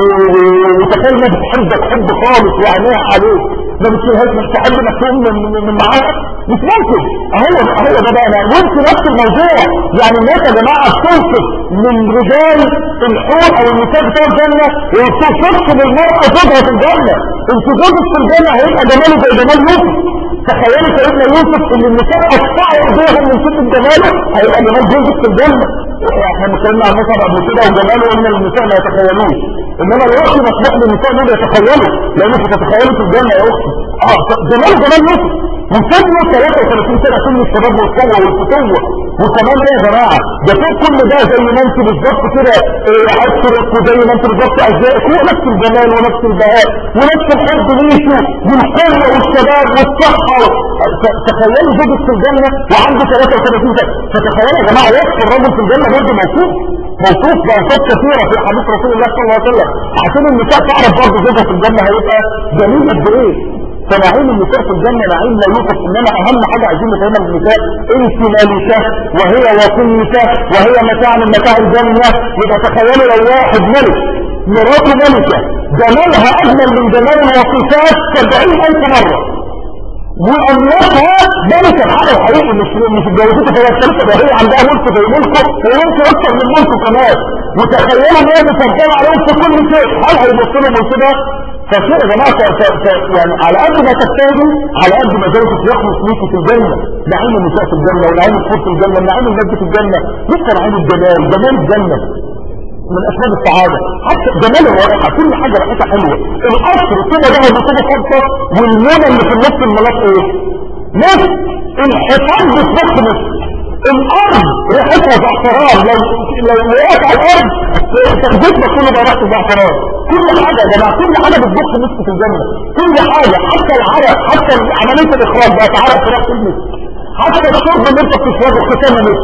وتخيل انها بتحبك حب خالص وعينيها عليك ما بتشيلهاش مش تحب انك تقوم من, من, من معاها مش ممكن اهو اهو ده بقى انا وانت نفس الموضوع يعني الناس يا جماعه بتوصف من رجال الحور او النساء بتوع الجنه وبتوصفش للمراه زوجها في الجنه انت زوجك في الجنه هيبقى جماله زي جمال يوسف تخيلوا سيدنا يوسف ان النساء قطعوا ايديهم من شده جماله هيبقى جمال جوزك في الجنه احنا اتكلمنا عن مصر قبل كده وجماله ان النساء ما يتخيلوش انما الوقت مسموح للنساء دول يتخيلوا لان انت تتخيلوا في الجنه يا اختي اه جمال جمال يوسف وسنه 33 سنه سن الشباب والقوه والفتوه وكمان ايه يا جماعه ده فوق كل ده زي ما انت بالظبط كده عطرك وزي ما انت بالظبط ازيائك هو نفس الجمال ونفس البهاء ونفس الحب ليشه والقوه والشباب والصحه تخيلوا زوجك في الجنه وعنده 33 سنه فتخيلوا يا جماعه وصف الرجل في الجنه برضه موصوف موصوف بألفاظ كثيرة في حديث رسول الله صلى الله عليه وسلم عشان النساء تعرف برضه زوجها في الجنة هيبقى جميل قد ايه فنعيم النساء في الجنة نعيم لا يوصف انما اهم حاجة عايزين نفهمها للنساء انت مالكة وهي وصية وهي متاع من متاع الجنة يبقى تخيلوا لو واحد ملك مراته ملكة جمالها اجمل من جمال الوصيفات 70000 مرة وأملاكها ملكة الحق الحقيقي مش مش اتجوزته فهي الثالثة ده هي عندها ملك زي ملكه وممكن أكثر من ملكه كمان وتخيلوا ان هي بتنطلع عليهم في كل شيء هل هيبص لهم من كده فشيء يا جماعة ف... ف... يعني على قد ما تجتهدوا على قد ما زوجك يخلص ليكي في الجنة نعيم النساء في الجنة ونعيم الخوف في الجنة ونعيم النجد في الجنة لسه نعيم الجمال جمال الجنة من اسباب السعادة حتى جمال الورقة كل حاجة ريحتها حلوة القصر كده ده بيكون خمسة والمونة اللي في النص الملاك ايه نص الحيطان بتبص نص الارض ريحتها زعفران لو لو وقعت على الارض تخبطنا كل ده ريحه زعفران كل حاجة يا جماعة كل حاجة بتبص نص في الجنة كل حاجة حتى العرق حتى عملية الاخراج بقت عرق في نفس النص حتى الشرب اللي انت بتشربه ختامه نص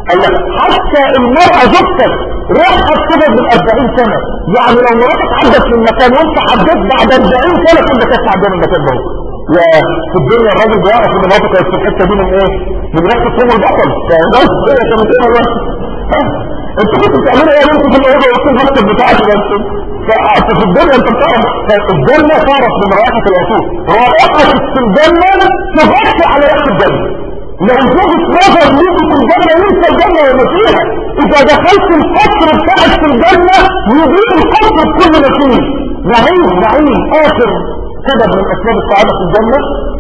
حتى المرأة زوجتك راحت كده من 40 سنة يعني لو مراتك عدت من مكان وانت عديت بعد 40 سنة كنت تسمع عدى من المكان ده يا في الدنيا الراجل بيعرف ان مراته كانت في الحته دي من ايه؟ من ريحه الصوم البطل فده كده كانت كده بس انت كنت بتعملوا ايه انت في الاوضه وقت المكتب بتاعك بس ففي الدنيا انت بتعرف الجنه تعرف من رائحه الياسوس رائحه في الجنه تغطي على ريحه الجنه لو زوجة نظر ليك في الجنة ليس الجنة وما فيها اذا دخلت القصر بتاعك في الجنة يضيء القصر بكل ما فيه نعيم نعيم اخر سبب من اسباب السعادة في الجنة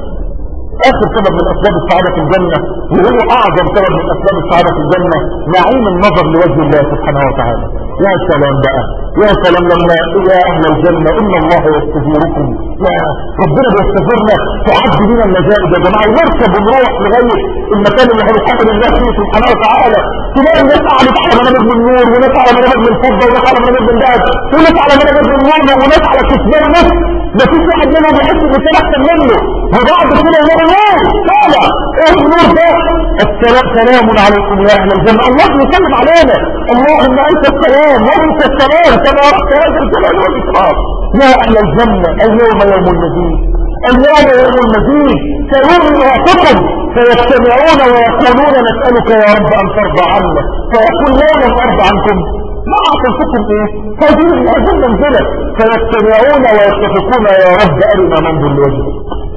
اخر سبب من اسباب السعادة في الجنة وهو اعظم سبب من اسباب السعادة في الجنة نعيم النظر لوجه الله سبحانه وتعالى يا سلام بقى يا سلام لما يا اهل الجنة ان الله يستجيركم يا ربنا بيستجيرنا تعد بنا المجائد يا جماعة ونركب ونروح لغاية المكان اللي هنتحمل الله فيه سبحانه وتعالى تلاقي الناس قاعدة على منابر من نور وناس على منابر من فضة وناس على منابر من ذهب وناس على منابر من نور وناس على كسبان نفس ما فيش واحد منهم يحس ان كده احسن منه وبعد كده يقول نور طالع ايه النور ده السلام سلام عليكم يا اهل الجنه الله يسلم علينا اللهم انت السلام وانت السلام كما يا الجلال والاكرام يا اهل الجنه اليوم يوم المزيد اليوم يوم المزيد سيوم وعتقد فيجتمعون ويقولون نسألك يا رب أن ترضى عنا فيقول لا لم أرضى عنكم ما أعطيتكم إيه هذه هذه المنزلة فيجتمعون ويتفقون يا رب أرنا منظر لوجهك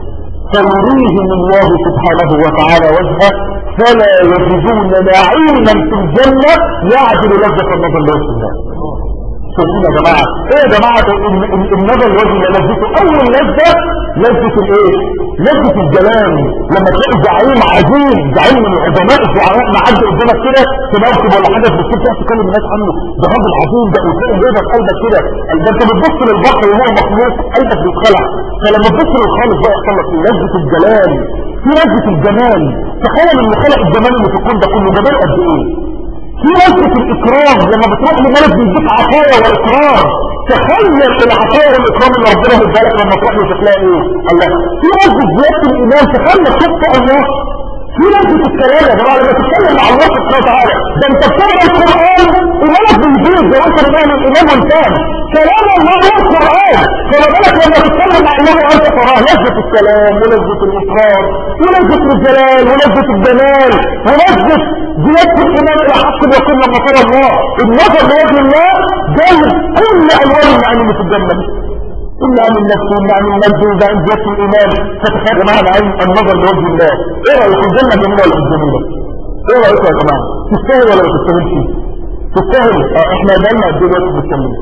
فيريهم الله سبحانه وتعالى وجهه فلا يجدون نعيما في الجنة يعدل لذة النظر لوجه الله شوفوا يا جماعة ايه يا جماعة النظر لوجه الله لذته اول لذة لذة الايه لذة الجلال لما تلاقي زعيم عظيم زعيم من عظماء الزعماء معدي قدامك كده في موكب ولا حاجة في السوق تقعد تكلم الناس عنه ده راجل عظيم ده وتلاقي جوه في قلبك كده ده انت بتبص للبحر وهو مخلوق قلبك بيتخلع فلما تبص للخالق بقى يحصل لك لذة الجلال في لذة الجمال تخيل ان خلق الجمال اللي في الكون ده كله جمال قد ايه في لذة الإكرام لما بتروح لملك بيديك عطايا وإكرام تخيل العطايا والإكرام اللي ربنا بيديك لما تروح له شكلها إيه الله في لذة زيادة الإيمان تخيل شفت الله في لذة الكلام يا جماعة لما تتكلم مع الله سبحانه وتعالى ده أنت بتقرا القرآن إيمانك بيزيد زي ما أنت بتقول الإيمان والفهم كلام الله هو القرآن فما بالك لما تتكلم مع الله وأنت تراه لذة الكلام ولذة الإكرام ولذة الجلال ولذة الجمال ولذة زيادة الإيمان إلى حق اليقين لما ترى الله النظر لوجه الله جاي كل ألوان المعاني اللي في الجنة إلا عن النفس وإلا عن المجد وإلا عن زيادة الإيمان فتخيل يا جماعة عين النظر لوجه الله إيه رأيك الجنة جميلة ولا مش جميلة؟ إيه رأيك يا جماعة؟ تستاهل ولا ما تستاهلش؟ تستاهل آه إحنا بقالنا قد إيه دلوقتي بنتكلم؟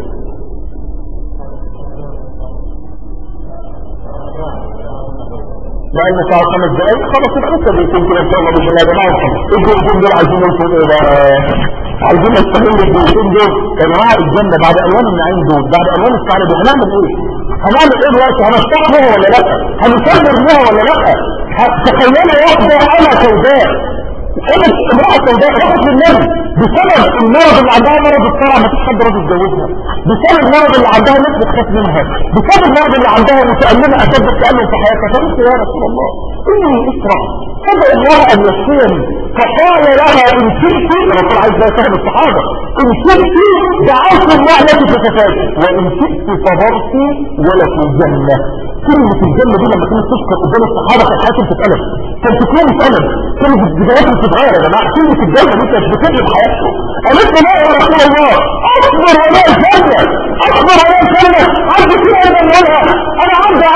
بقى لنا ساعة خمس دقايق خلاص يبقى لسه بيكون كده ان شاء الله باذن الله يا جماعه الدقيقتين دول عايزين نوصل ايه بقى عايزين نستغل الدقيقتين دول يا جماعه الجنه بعد الوان النعيم دول بعد الوان السعاده دول هنعمل ايه؟ هنعمل ايه دلوقتي؟ هنستحمل ولا لا؟ هنصبر بيها ولا لا؟ تخيلوا واحده انا سوداء قامت امرأة سوداء راحت للنبي بسبب المرض اللي عندها مرض الصرع ما فيش حد راضي يتجوزها بسبب المرض اللي عندها ناس بتخاف منها بسبب المرض اللي عندها متألمة أشد التألم في حياتها فقلت يا رسول الله إني أسرع فدع الله أن يشفيني فقال لها إن شئت الرسول عايز لا يفهم الصحابة إن شئت دعوت الله لك فتفاجئ وإن شئت صبرت ولك الجنة كلمة الجنة دي لما كانت تذكر قدام الصحابة كانت حياتهم تتقلب كانت تكون تتقلب كانت بداياتهم تتغير يا جماعة كلمة الجنة دي كانت بتقلب حياتهم قالت له لا يا رسول الله اصبر ولا الجنة اصبر ولا الجنة عندي كده انا بقولها انا عندي عن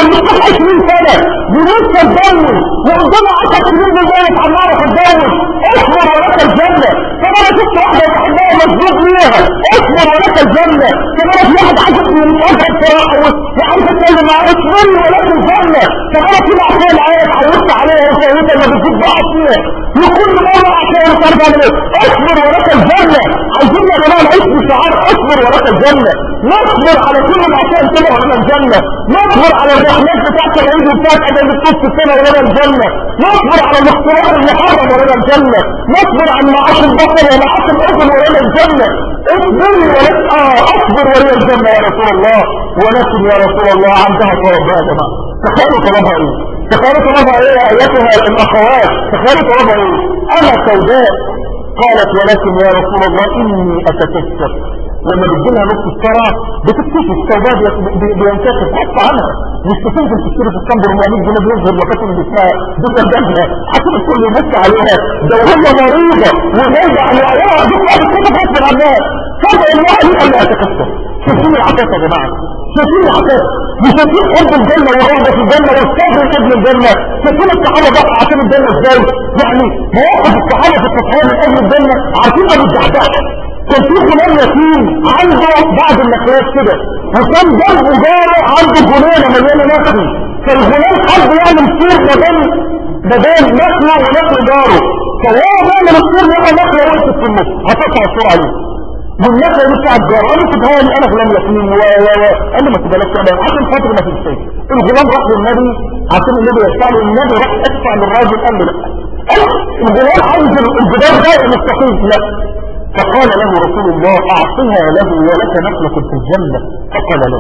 مستوى 20 سنة ولسه اتجوز وقدامه 10 سنين بالبيت عمالة تتجوز اصبر ولك الجنة طب انا شفت واحدة بحبها مظبوط ليها اصبر ولك الجنة طب انا في واحد عجبني من وجه بصراحة وعايز اتكلم معاه اصبر ولك الجنة طب انا في معصية معايا اتعودت عليها وفاهمة لما بتجيب بقى فيها وكل مرة عشان مش عارف اعمل ايه اصبر ولك الجنة عايزين يا جماعة نعيش بشعار اصبر ولك الجنة نصبر على كل معصية كده ولنا الجنة نصبر على الرحلات بتاعت العيد وبتاعت ادب الطفل السنة ولنا الجنة نصبر على الاختراع المحرم ولنا الجنة نصبر عن معاش البصر ومعاش الاذن ولنا الجنة اصبر ولك اه اصبر ولنا الجنة يا رسول الله ولكن يا رسول الله عندها طلب بقى يا جماعة تخيلوا طلبها ايه تخيلوا طلبها ايه يا ايتها الاخوات تخيلوا طلبها ايه انا سوداء قالت ولكن يا رسول الله اني اتكسر لما بتجيلها نص الشرع بتكتشف السوداء بينكشف حتى عنها مش بتنزل تشتري في الكامبر 400 جنيه بيظهر وكاتب اللي اسمها دكتور جنبها حسب الكل يمس عليها ده وهي مريضه وهي على عيالها دكتور بتكتب غصب عنها فجأة الله لي انا اتكسر شايفين العتاقة يا جماعه شايفين العتاقة وشايفين حب الجنة والرغبة في الجنة والصبر ابن الجنة شايفين الصحابة بقى عشان الجنة ازاي يعني مواقف الصحابة في التضحية من اجل الجنة عارفين ابو الدحداح كان في غلام يتيم عنده بعض النخلات كده وكان جنبه جاره عنده جنينة مليانة نخل فالغلام حب يعمل سور ما بين ما بين نخله ونخل جاره فهو بيعمل السور لقى نخله وقفت في النص هتقطع السور عليه والنخله اللي بتاع الجار قال له سيبها لي انا غلام يتيم و و و قال له ما تبلاش كده عشان خاطر ما تنساش الغلام راح للنبي عشان النبي يدفع له النبي راح ادفع للراجل قال له لا قال الغلام عايز الجدار ده مستقيم لا فقال له رسول الله اعطها له ولك نخلة في الجنة فقال له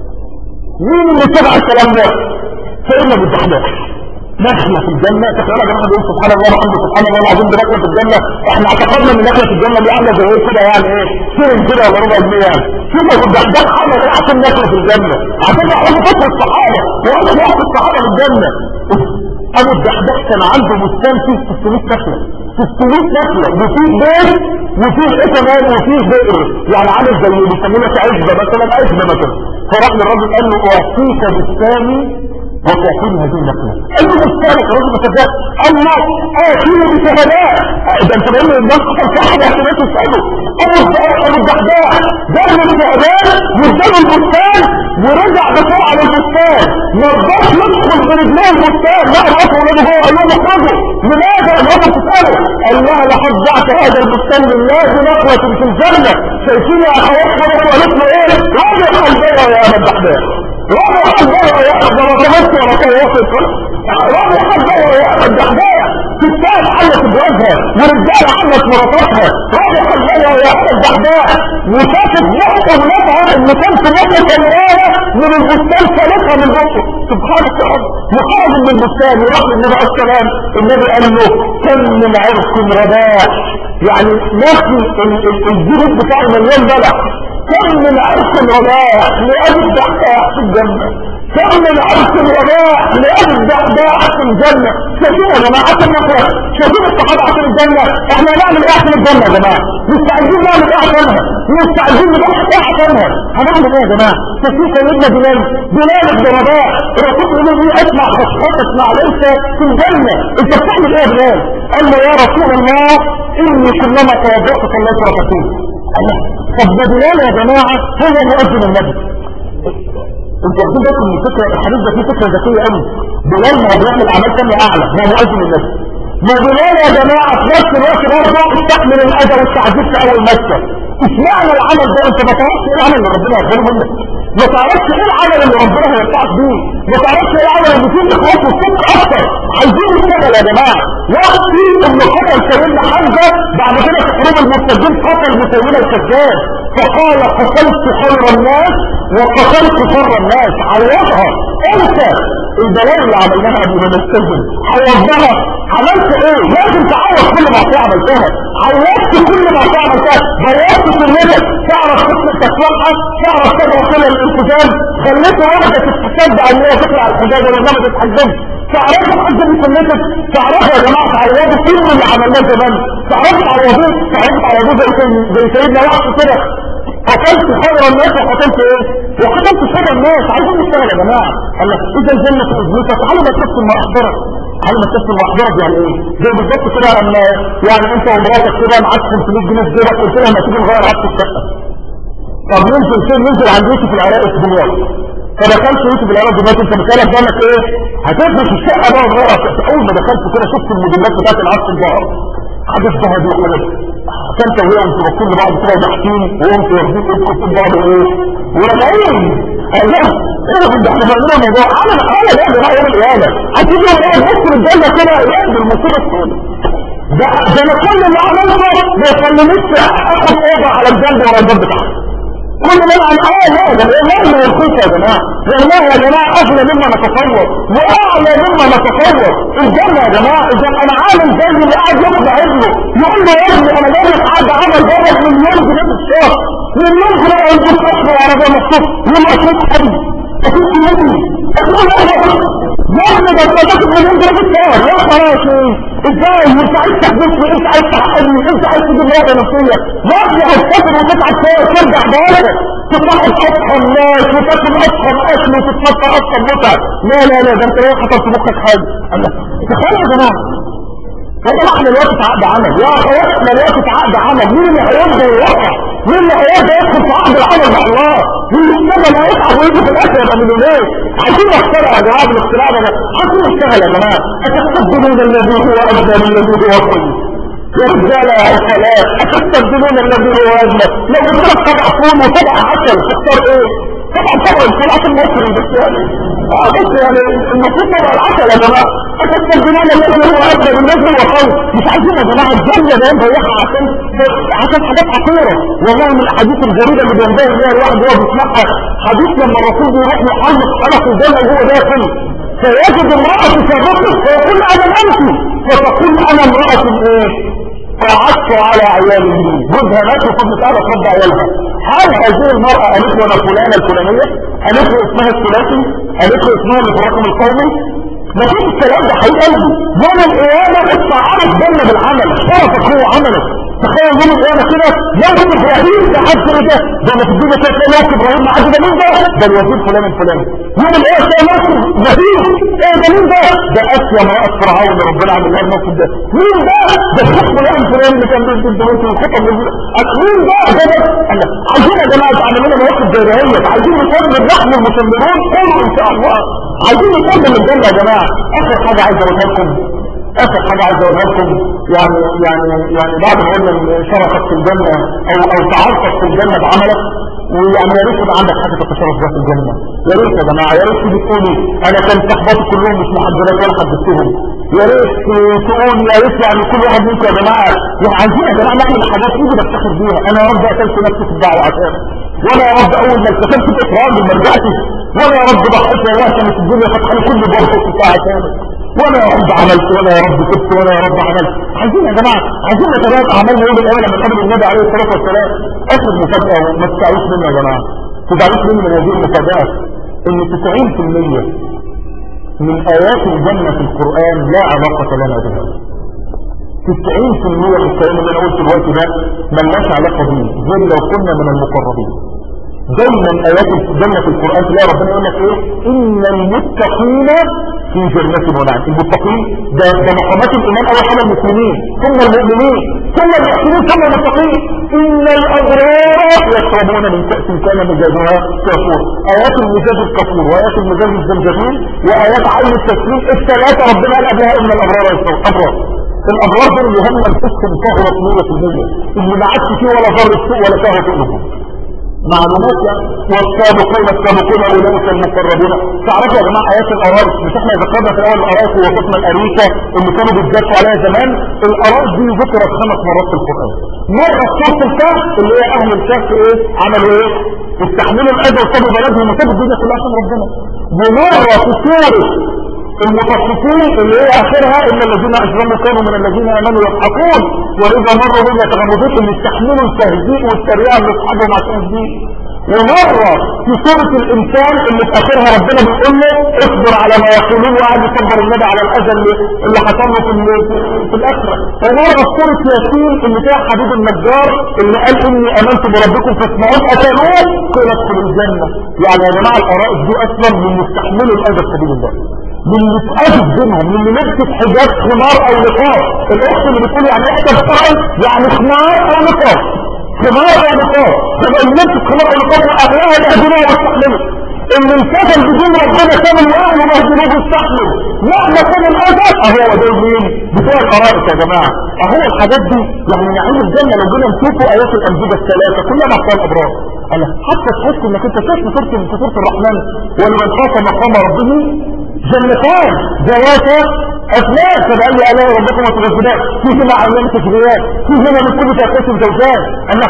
مين اللي تبع الكلام ده سيدنا ابو الدحداح نخلة في الجنة تخيل يا جماعه بيقول سبحان الله والحمد سبحان الله العظيم بنخلة في الجنة احنا اعتقدنا ان نخلة في الجنة دي عامله زي ايه كده يعني ايه سيرن كده ولا ربع جنيه يعني شوف ابو الدحداح عمل ايه عشان نخلة في الجنة عشان يحب فكر الصحابة وهو يحب الصحابة للجنة ابو الدحداح كان عنده بستان فيه 600 نخلة 600 نخلة وفيه بيت وفيه ايه كمان وفيه بئر يعني عامل زي بيسمونا عزبة مثلا عزبة مثلا فراح للراجل قال له اعطيك بستاني وتعطيني هذه النخلة قال له بستانك الراجل ما صدق قال له اعطيني بشهداء ده انت بقول له الناس حصل في حاجة احتمال تسأله ابو ابو الدحداح جاب الشهداء واداله البستان ورجع بسرعة للبستان ما رضاش يدخل برجليه البستان لا الرجل ولاده هو قال لهم اخرجوا لماذا الرجل تسأله قال لها لقد بعت هذا البستان لله بنقوة في الجنة شايفين يا اخوات فرق وقالت له ايه راجع البيضة يا ابو الدحداح راجع البيضة يا ابو الدحداح ولا توافق راجع البيضة يا ابو الدحداح ستات علت بوجهها ورجال علت مراتاتها راجع البيضة يا ابو الدحداح وشافت نقطة ولادها اللي كان في نقطة كاميرا من البستان سالكها من بطه سبحانك يا رب وخرج من البستان وراح للنبي عليه السلام النبي قال له كم من عرق رباح يعني ناخد الجلد بتاعه مليان بلع كم من عرق رباح لأبي الدحداح في الجنة كم من عرق رباح لأبي الدحداح في الجنة شايفين يا جماعة عشان نقرأ شايفين الصحابة عشان الجنة احنا نعمل ايه عشان الجنة يا جماعة مستعدين نعمل ايه عشانها مستعدين نضحي ايه عشانها هنعمل ايه يا جماعة شايفين سيدنا بلال بلال بن رباح الرسول يقول لي اسمع خطوتك مع ليس في الجنة انت بتعمل ايه يا بلال قال له يا رسول الله اني كلما توضأت صليت ركعتين الله طب ده بلال يا جماعة هو مؤذن النبي انتوا واخدين بالكم من الفكره الحديث ده فيه فكره ذكيه قوي بلال ما بيعمل اعمال ثانيه اعلى ما مؤذن النبي ما بلال يا جماعه في نفس الوقت برضه استحمل الاذى والتعذيب في اول مسكه اشمعنى العمل ده انت ما تعرفش ايه العمل اللي ربنا يغفره منك ما تعرفش ايه العمل اللي ربنا هيرفعك بيه ما تعرفش ايه العمل اللي فيه اخلاص والصدق اكتر عايزين نشتغل يا جماعه وقت ان قتل سيدنا حمزه بعد كده في حروب المرتدين قتل مسيلمه الكذاب فقال قتلت خير الناس وقتلت شر الناس عوضها انت البلاء اللي عملناها قبل ما نستجن عوضها عملت ايه لازم تعوض كل معصيه عملتها عوضت كل معصيه عملتها بيضت سنتك تعرف حكم التسويقها تعرف تقرا كل الالتزام خليت واحده تتصدق ان هي تقرا الحجاج ولا ما تتحجبش تعرفوا حد من سنتك تعرفوا يا جماعه تعوضوا كل اللي عملناه زمان تعرفوا تعوضوه تعرفوا تعوضوه زي زي سيدنا وحش كده قتلت خير الناس وقتلت ايه وقتلت شر الناس عايزين نشتغل يا جماعه الله اذا الجنه اذنتك على ما تكتب ما احضرك على ما تكتب ما احضرك يعني ايه زي بالظبط كده لما يعني انت ومراتك كده معاك 500 جنيه في جيبك قلت لها ما تيجي نغير عكس الشقه طب ننزل فين ننزل عند يوسف العراقي في دمياط فدخلت يوسف العراقي دمياط انت مكانك بالك ايه هتفرش الشقه بقى ونغير اول ما دخلت كده شفت الموديلات بتاعت العكس الظهر حاجات ذهبي وحاجات فانت وهي انتوا باصين لبعض كده وضحكين وانتوا واخدين ايدكم في بعض ايه وراجعين الله ايه ده احنا بنعمل موضوع انا انا ده ده يوم القيامه هتيجي يوم القيامه تبص للجنه كده ايه بالمصيبه السوداء ده ده انا كل اللي عملته ما يخلينيش اخد اوضه على الجنب ورا الباب بتاعها كل ما انا اه لا ده والله ما يرخص يا جماعه والله يا جماعه اغلى مما نتصور واعلى مما نتصور الجنه يا جماعه اذا انا عامل زي اللي قاعد ياخد ابنه يقول له يا ابني انا جاي لك عقد عمل بره مليون جنيه في الشهر مليون جنيه لو انت تحصل على ده مخصوص يوم اكيد حبيبي اكيد ابني اكيد يا ابني ده انت تاخد مليون جنيه في الشهر يا خلاص ازاي انت عايز تحبسني انت عايز تحققني انت عايز تجيب مرضى نفسيه يا ابني هتسافر وتتعب شويه ترجع بلدك تتلاحظ اضخم ناس وتاكل اضخم اكل وتتمتع اضخم متعه لا لا لا ده انت ايه خطر في مخك حاجه الله تخيل يا جماعه يا جماعه احنا دلوقتي في عقد عمل يا اخوات احنا دلوقتي في عقد عمل مين اللي هيرضى يوقع مين اللي هيرضى يدخل في عقد العمل مع الله مين اللي يشتغل هيتعب ويجي في الاخر يبقى مليونير عايزين نخترع يا جماعه بالاختراع ده عايزين نشتغل يا جماعه اتستبدلون الذي هو ادنى من الذي هو خير يا رجاله يا حلال اتستبدلون الذي هو ادنى لو قلت لك طبع فول وطبع عسل تختار ايه طبعا طبعا الفلاح المصري بس يعني اه بس يعني المفروض طبعا العسل يا جماعه اتستبدلون الذي هو ادنى من الذي هو خير مش عايزين يا جماعه الجنه ده نضيعها عشان عشان حاجات حقيره والله من الاحاديث الغريبه اللي بينبهر بيها الواحد وهو بيسمعها حديث لما الرسول بيروح يحلق حلق الجنه وهو داخل فيجد امرأة تشرفه فيقول انا انت فتقول انا امرأة ايه قعدت على عيال الدين جوزها مات وفضل تعالى تربى عيالها هل هذه المرأة قالت له انا فلانة الفلانية قالت له اسمها الثلاثي قالت له اسمها اللي في الرقم القومي ما فيش الكلام ده حقيقي قلبي يوم القيامة ادفع على الجنة بالعمل شرفك هو عملك تخيل يوم القيامة كده موت ابراهيم ده حد ده ده ما في الدنيا كده تلاقي موت ابراهيم معدي ده مين ده؟ ده الوزير فلان الفلاني يوم القيامة تلاقي موت نبيل ايه ده مين ده؟ ده اسوى ما وقت فرعون اللي ربنا عمل له الموقف ده مين ده؟ ده الشيخ فلان الفلاني اللي كان بينزل دلوقتي الخطب مين ده؟ ده ده الله عايزين يا جماعة تعملوا لنا مواقف دائرية عايزين نكمل نحن المسلمون قولوا ان شاء الله عايزين نكمل الجنة يا جماعة اخر حاجة عايز اقولها لكم اخر حاجة عايز اقولها لكم يعني يعني يعني بعد ما قلنا ان شرفك في الجنة او او تعرفك في الجنة بعملك ويعني يا ريت يبقى عندك حاجة تتشرف بها في الجنة يا ريت يا جماعة يا ريت تيجي تقولي انا كان صحباتي كلهم مش محجبات ولا حدثتهم يا ريت تقول يا ريت يعني كل واحد منكم يا جماعة يعني عايزين يا جماعة نعمل حاجات نيجي بفتخر بيها انا يا رب قتلت نفسي في الدعوة عشان وانا يا رب اول ما التزمت باكرام ما رجعتش وانا يا رب ضحيت والله كانت الدنيا فتحت لي كل باب في الساعة كامل وانا يا رب عملت وانا يا رب كنت وانا يا رب عملت عايزين يا جماعه عايزين نتابع اعمالنا يوم القيامه لما نقابل النبي عليه الصلاه والسلام اخر مفاجاه ما تزعلوش مني يا جماعه ما تزعلوش مني من هذه المفاجاه ان 90% من ايات الجنه في القران لا علاقه لنا بها 90% من الكلام اللي انا قلته دلوقتي ده ملناش علاقه بيه غير لو كنا من المقربين دايما ايات الجنه في القران تلاقي ربنا يقول لك ايه ان المتقين في جنات ونعيم المتقين ده ده مقامات الايمان اول حاجه المسلمين ثم المؤمنين ثم المحسنين ثم المتقين ان الابرار يشربون من كاس كان مزاجها كافور ايات المزاج الكفور وايات المزاج الزنجبيل وايات عين التسليم الثلاثه ربنا قال قبلها ان الابرار يشربون ابرار الابرار دول اللي هم الحسن طهرت 100% اللي ما عادش فيه ولا ضر السوء ولا شهوه قلوبهم معلومات يعني والسابقون السابقون اولئك المقربون تعرفوا يا جماعه ايات الارائك مش احنا ذكرنا في الاول الارائك ووصفنا الاريكه اللي كانوا بيتجسوا عليها زمان الارائك دي ذكرت خمس مرات في القران مره في سوره الكهف اللي هي اهل الكهف ايه عملوا ايه استحملوا الاذى وسابوا بلدهم وسابوا الدنيا كلها عشان ربنا ومره في سوره المتصفين اللي هي اخرها ان الذين اجرموا كانوا من الذين امنوا يضحكون واذا مروا بهم يتغمضون ان يستحملوا التهزيء والتريقه اللي اصحابهم عشان الدين ومرة في سورة الإنسان اللي في آخرها ربنا بيقول له اصبر على ما يقولون وقعد يصبر النبي على الأذى اللي, اللي حصل له في, في الآخرة ومرة في سورة ياسين اللي فيها حبيب النجار اللي قال إني آمنت بربكم فاسمعون أتنوه قيل ادخلوا الجنة يعني يا جماعة الآراء دي أصلا من يستحملوا الأذى في سبيل الله من اللي اتأذت بينهم من اللي لبست حجاب خمار أو نقاب الأخت اللي بتقول يعني احدى يعني خمار أو نقاب خمار او نقاب يبقى اللي لبس خمار او نقاب واهلها يهدنوها ويستحملوا اللي انتفل بدون ربنا كان الاهل يهدنوه ويستحملوا مهما كان الاذى اهو دول مين بتوع القرائط يا جماعه اهو الحاجات دي يعني نعيم الجنه لو جينا نشوفوا ايات الانبياء الثلاثه كلها مع الابرار قال حتى تحس انك انت شايف سوره سوره الرحمن ولمن خاف مقام ربه جنتان ذواتا أثناء فبأي آلاء ربكم وتغذبات فيهما عيان تجريات فيهما من كل تأسيس زوجان أنك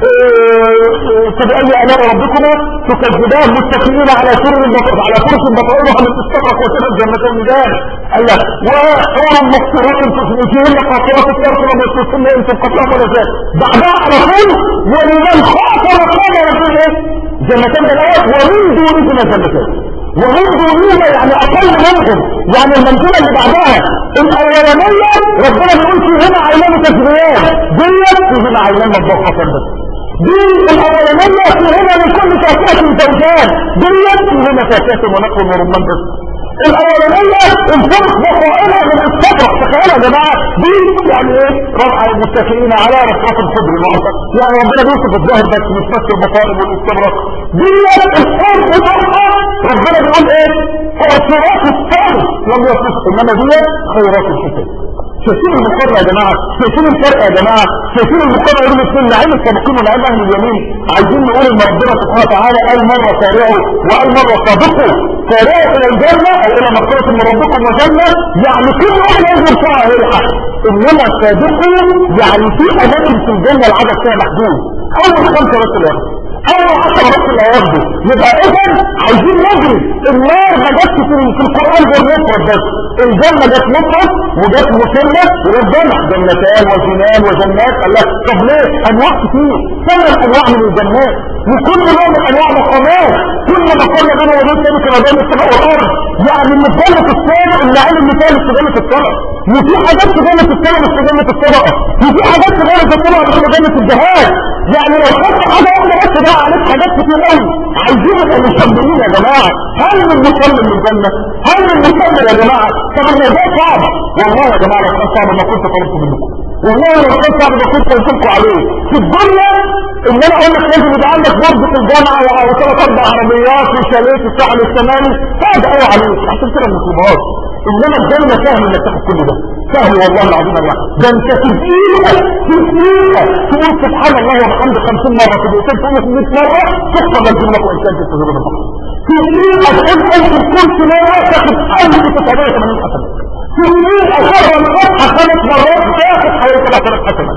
فبأي آلاء ربكما تكذبان متكئين على سر على فرش بطائرها من تستغرق وتنى الجنتين ميدان قال لك وحور مقصورات فيهن قاصرات الطرف لما يستثنى انت القطلة ولا ذات بعدها على طول ولمن خاف مقام ربه جنتين بالآيات ومن دونهما جنتين وهم دونية يعني اقل منهم يعني المنزلة اللي بعدها الاولانية ربنا بيقول في هنا عينان تجريات ديت في هنا عينان مطبخة بس دي الاولانية في هنا من كل فاكهة زوجان ديت في هنا فاكهة ونقل ورمان بس الاولانية الفرق بطائلة من الصفرة تخيلوا يا جماعة دي يعني ايه رفع المتكئين على رفرات الخضر المعطى يعني ربنا بيوصف الظاهر بس مش بس البطائل والاستبرق دي الحرب بتاعها ربنا بيقول ايه خيرات الصبر لم يصف انما دي خيرات الحسن شايفين المقارنة يا جماعة شايفين الفرق يا جماعة شايفين المقارنة يقول الاثنين لعين السابقين ولعين اهل اليمين عايزين نقول ان ربنا سبحانه وتعالى قال مرة سارعوا وقال مرة سابقوا سارعوا الى الجنة او الى مغفرة من ربكم وجنة يعني كل واحد ينزل فيها يلحق انما سابقوا يعني في اماكن في الجنة العدد فيها محدود اول خمسة بس الواحد اول عشر بس اللي هياخده يبقى اذا عايزين نجري النار ما جاتش في في القران غير مفرد بس الجنه جت مفرد وجت مثلث وجت جمع جنتان وجنان وجنات قال لك طب ليه انواع كتير ثمان انواع من الجنات وكل نوع من انواع مقامات كل مقام بينه وبين ثاني كما بين السماء والارض يعني اللي في جنه الثاني اللي علم المثال في جنه الطبق وفي حاجات في جنه الثاني مش في جنه الطبقه وفي حاجات في جنه الطبقه مش في جنه الجهاد يعني لو خدت حاجه واحده بس بقى عليك حاجات كتير قوي عايزين نبقى مصممين يا جماعه هل من مصمم للجنه هل من مصمم يا جماعه طب الموضوع صعب والله يا جماعه لو كان صعب ما كنت طلبت منكم والله لو كان صعب ما كنت قلت لكم عليه في الدنيا ان انا اقول لك لازم يبقى عندك برج في الجامعه وثلاث اربع عربيات وشاليه في الساحل الشمالي صعب قوي عليك عشان كده ما تطلبهاش انما الجنه سهل انك تاخد كل ده سهل والله العظيم الواحد ده انت تدقيقه تدقيقه تقول سبحان الله وبحمده 50 مره في دقيقتين تقول 100 مره تحفظ الجمله وانسان تستجيب البحر تدقيقه تقول انت كل مره تاخد 1980 حسنه تدقيقه مره الفتحه خمس مرات تاخد حوالي 7000 حسنه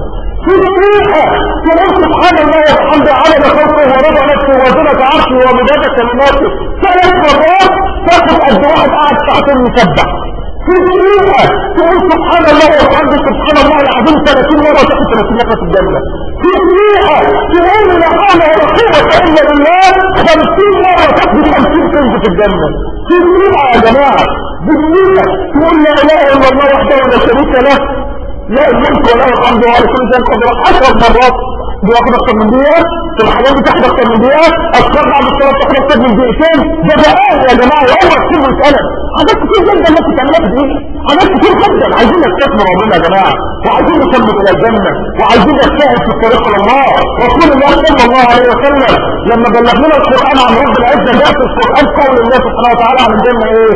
تدقيقه تقول سبحان الله وبحمده عدد خلقه ورضا نفسه وزنة عرشه ومداد كلماته ثلاث مرات تاخد قد واحد قاعد ساعتين مسبح في دقيقة تقول سبحان الله وبحمده سبحان الله العظيم 30 مرة تاخد 30 مرة في الجنة في دقيقة تقول لا حول ولا قوة إلا بالله 50 مرة تاخد 50 كنز في الجنة في دقيقة يا جماعة بدقيقة تقول لا إله إلا الله وحده لا شريك له لا الملك ولا الحمد ولا كل شيء قدر 10 مرات بياخد اكتر من دقيقة في الحاجات دي تاخد اكتر من دقيقة اذكار بعد الصلاة تاخد اكتر من دقيقتين ده دقائق يا جماعة يوم كتير مسألة حاجات كتير جدا ممكن تعملها في دقيقة حاجات كتير جدا عايزين نستثمر ربنا يا جماعة وعايزين نكمل الى الجنة وعايزين نجتهد في الطريق الى الله رسول الله صلى الله عليه وسلم لما بلغ لنا القرآن عن رب العزة جاء في القرآن قول الله سبحانه وتعالى عن الجنة ايه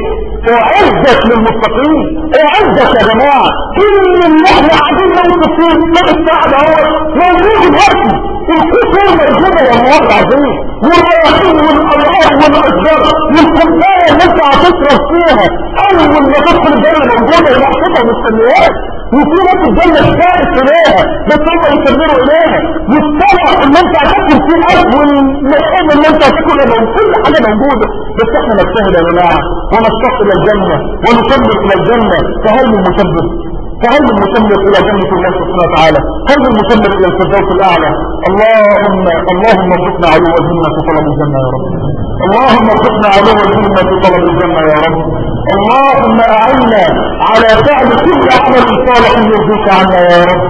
اعزت للمتقين اعزت يا جماعة كل اللي احنا قاعدين نوصف فيه من الساعة ده هو موجود دلوقتي الكفر موجودة والله العظيم والرياحين والانهار والاشجار والكوبايه اللي انت هتشرب فيها اول ما تدخل الجنة موجودة ومحطوطة مستنيات وفي ناس الجنة اشتاقت اليها بس هم يكملوا اليها والطبق اللي انت هتاكل فيه الاكل واللحم اللي انت هتاكله ده كل حاجة موجودة بس احنا نجتهد يا جماعة ونشتاق الى الجنة ونكمل الى الجنة فهل من مسبب فهل المسمر الى جنة الله سبحانه وتعالى هل المسمر الى الفردوس الاعلى اللهم اللهم ارزقنا علو الهمة في طلب الجنة يا رب اللهم ارزقنا علو الهمة في طلب الجنة يا رب اللهم اعنا على فعل كل عمل صالح يرضيك عنا يا رب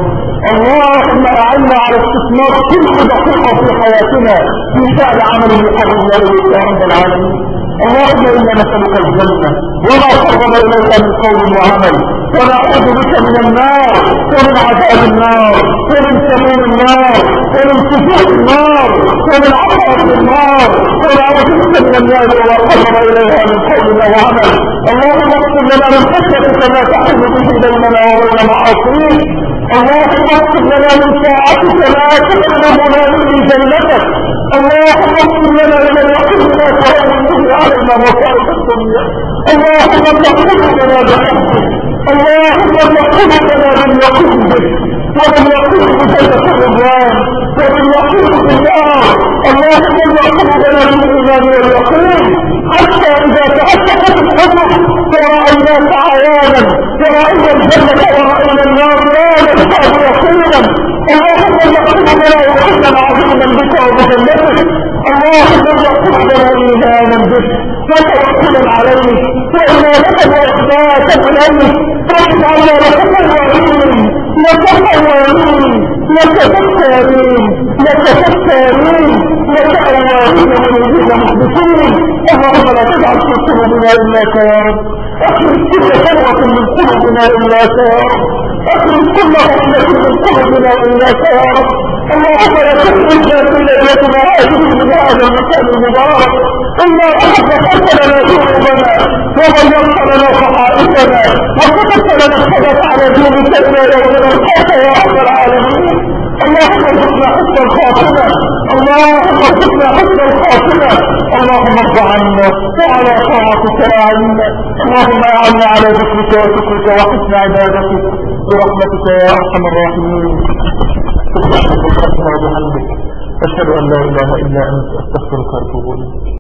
اللهم اعنا على استثمار كل دقيقة في حياتنا في فعل عمل يقرب اليك يا رب العالمين اللهم انا نسألك الجنة وما قرب اليك من قول وعمل ونعوذ بك من النار ومن عذاب النار ومن سموم النار ومن سجود النار ومن عذاب النار ونعوذ بك من النار وما قرب اليها من قول وعمل اللهم اغفر لنا من خشيتك ما تحل به بيننا وبين معاصيك اللهم اغفر لنا من ساعتك ما تقربنا من جنتك اللهم اغفر لنا من يقينا فهو به علينا مصائب الدنيا اللهم اغفر لنا بحبك اللهم اغفر لنا باليقين بك وباليقين بجنة الرضوان وباليقين بالنار اللهم اغفر لنا بالايمان واليقين حتى اذا تحققت الحكم ورأيناك عيانا ورأينا الجنة ورأينا النار لا نشهد يقينا اللهم اغفر لنا وحنا عظيما بك وبجنتك اللهم اغفر لنا ايمانا بك وتوكلا عليك وإمامة وإخباتا إليك واجعلنا لك الوعين لك الوعين لك التارين لك التارين لك الوعين منذين مخبتين اللهم لا تجعل في قلوبنا إلا كيان اخرج كل ثروة من قلوبنا إلا كيان اخرج كل غفلة من قلوبنا إلا كيان اللهم لا تخرجنا كل بيتنا هذه من هذا المكان المبارك إلا أحد غفرت لنا ذنوبنا وغيرت لنا صحائفنا وكتبت لنا الصلاة على دينك إلى يومنا الحق يا رب العالمين اللهم ارزقنا حسن الخاتمة اللهم ارزقنا حسن الخاتمة اللهم ارض عنا وعلى طاعتك أعنا اللهم أعنا على ذكرك وشكرك وحسن عبادتك برحمتك يا أرحم الراحمين سبحانك اللهم وبحمدك أشهد أن لا إله إلا أنت أستغفرك وأتوب إليك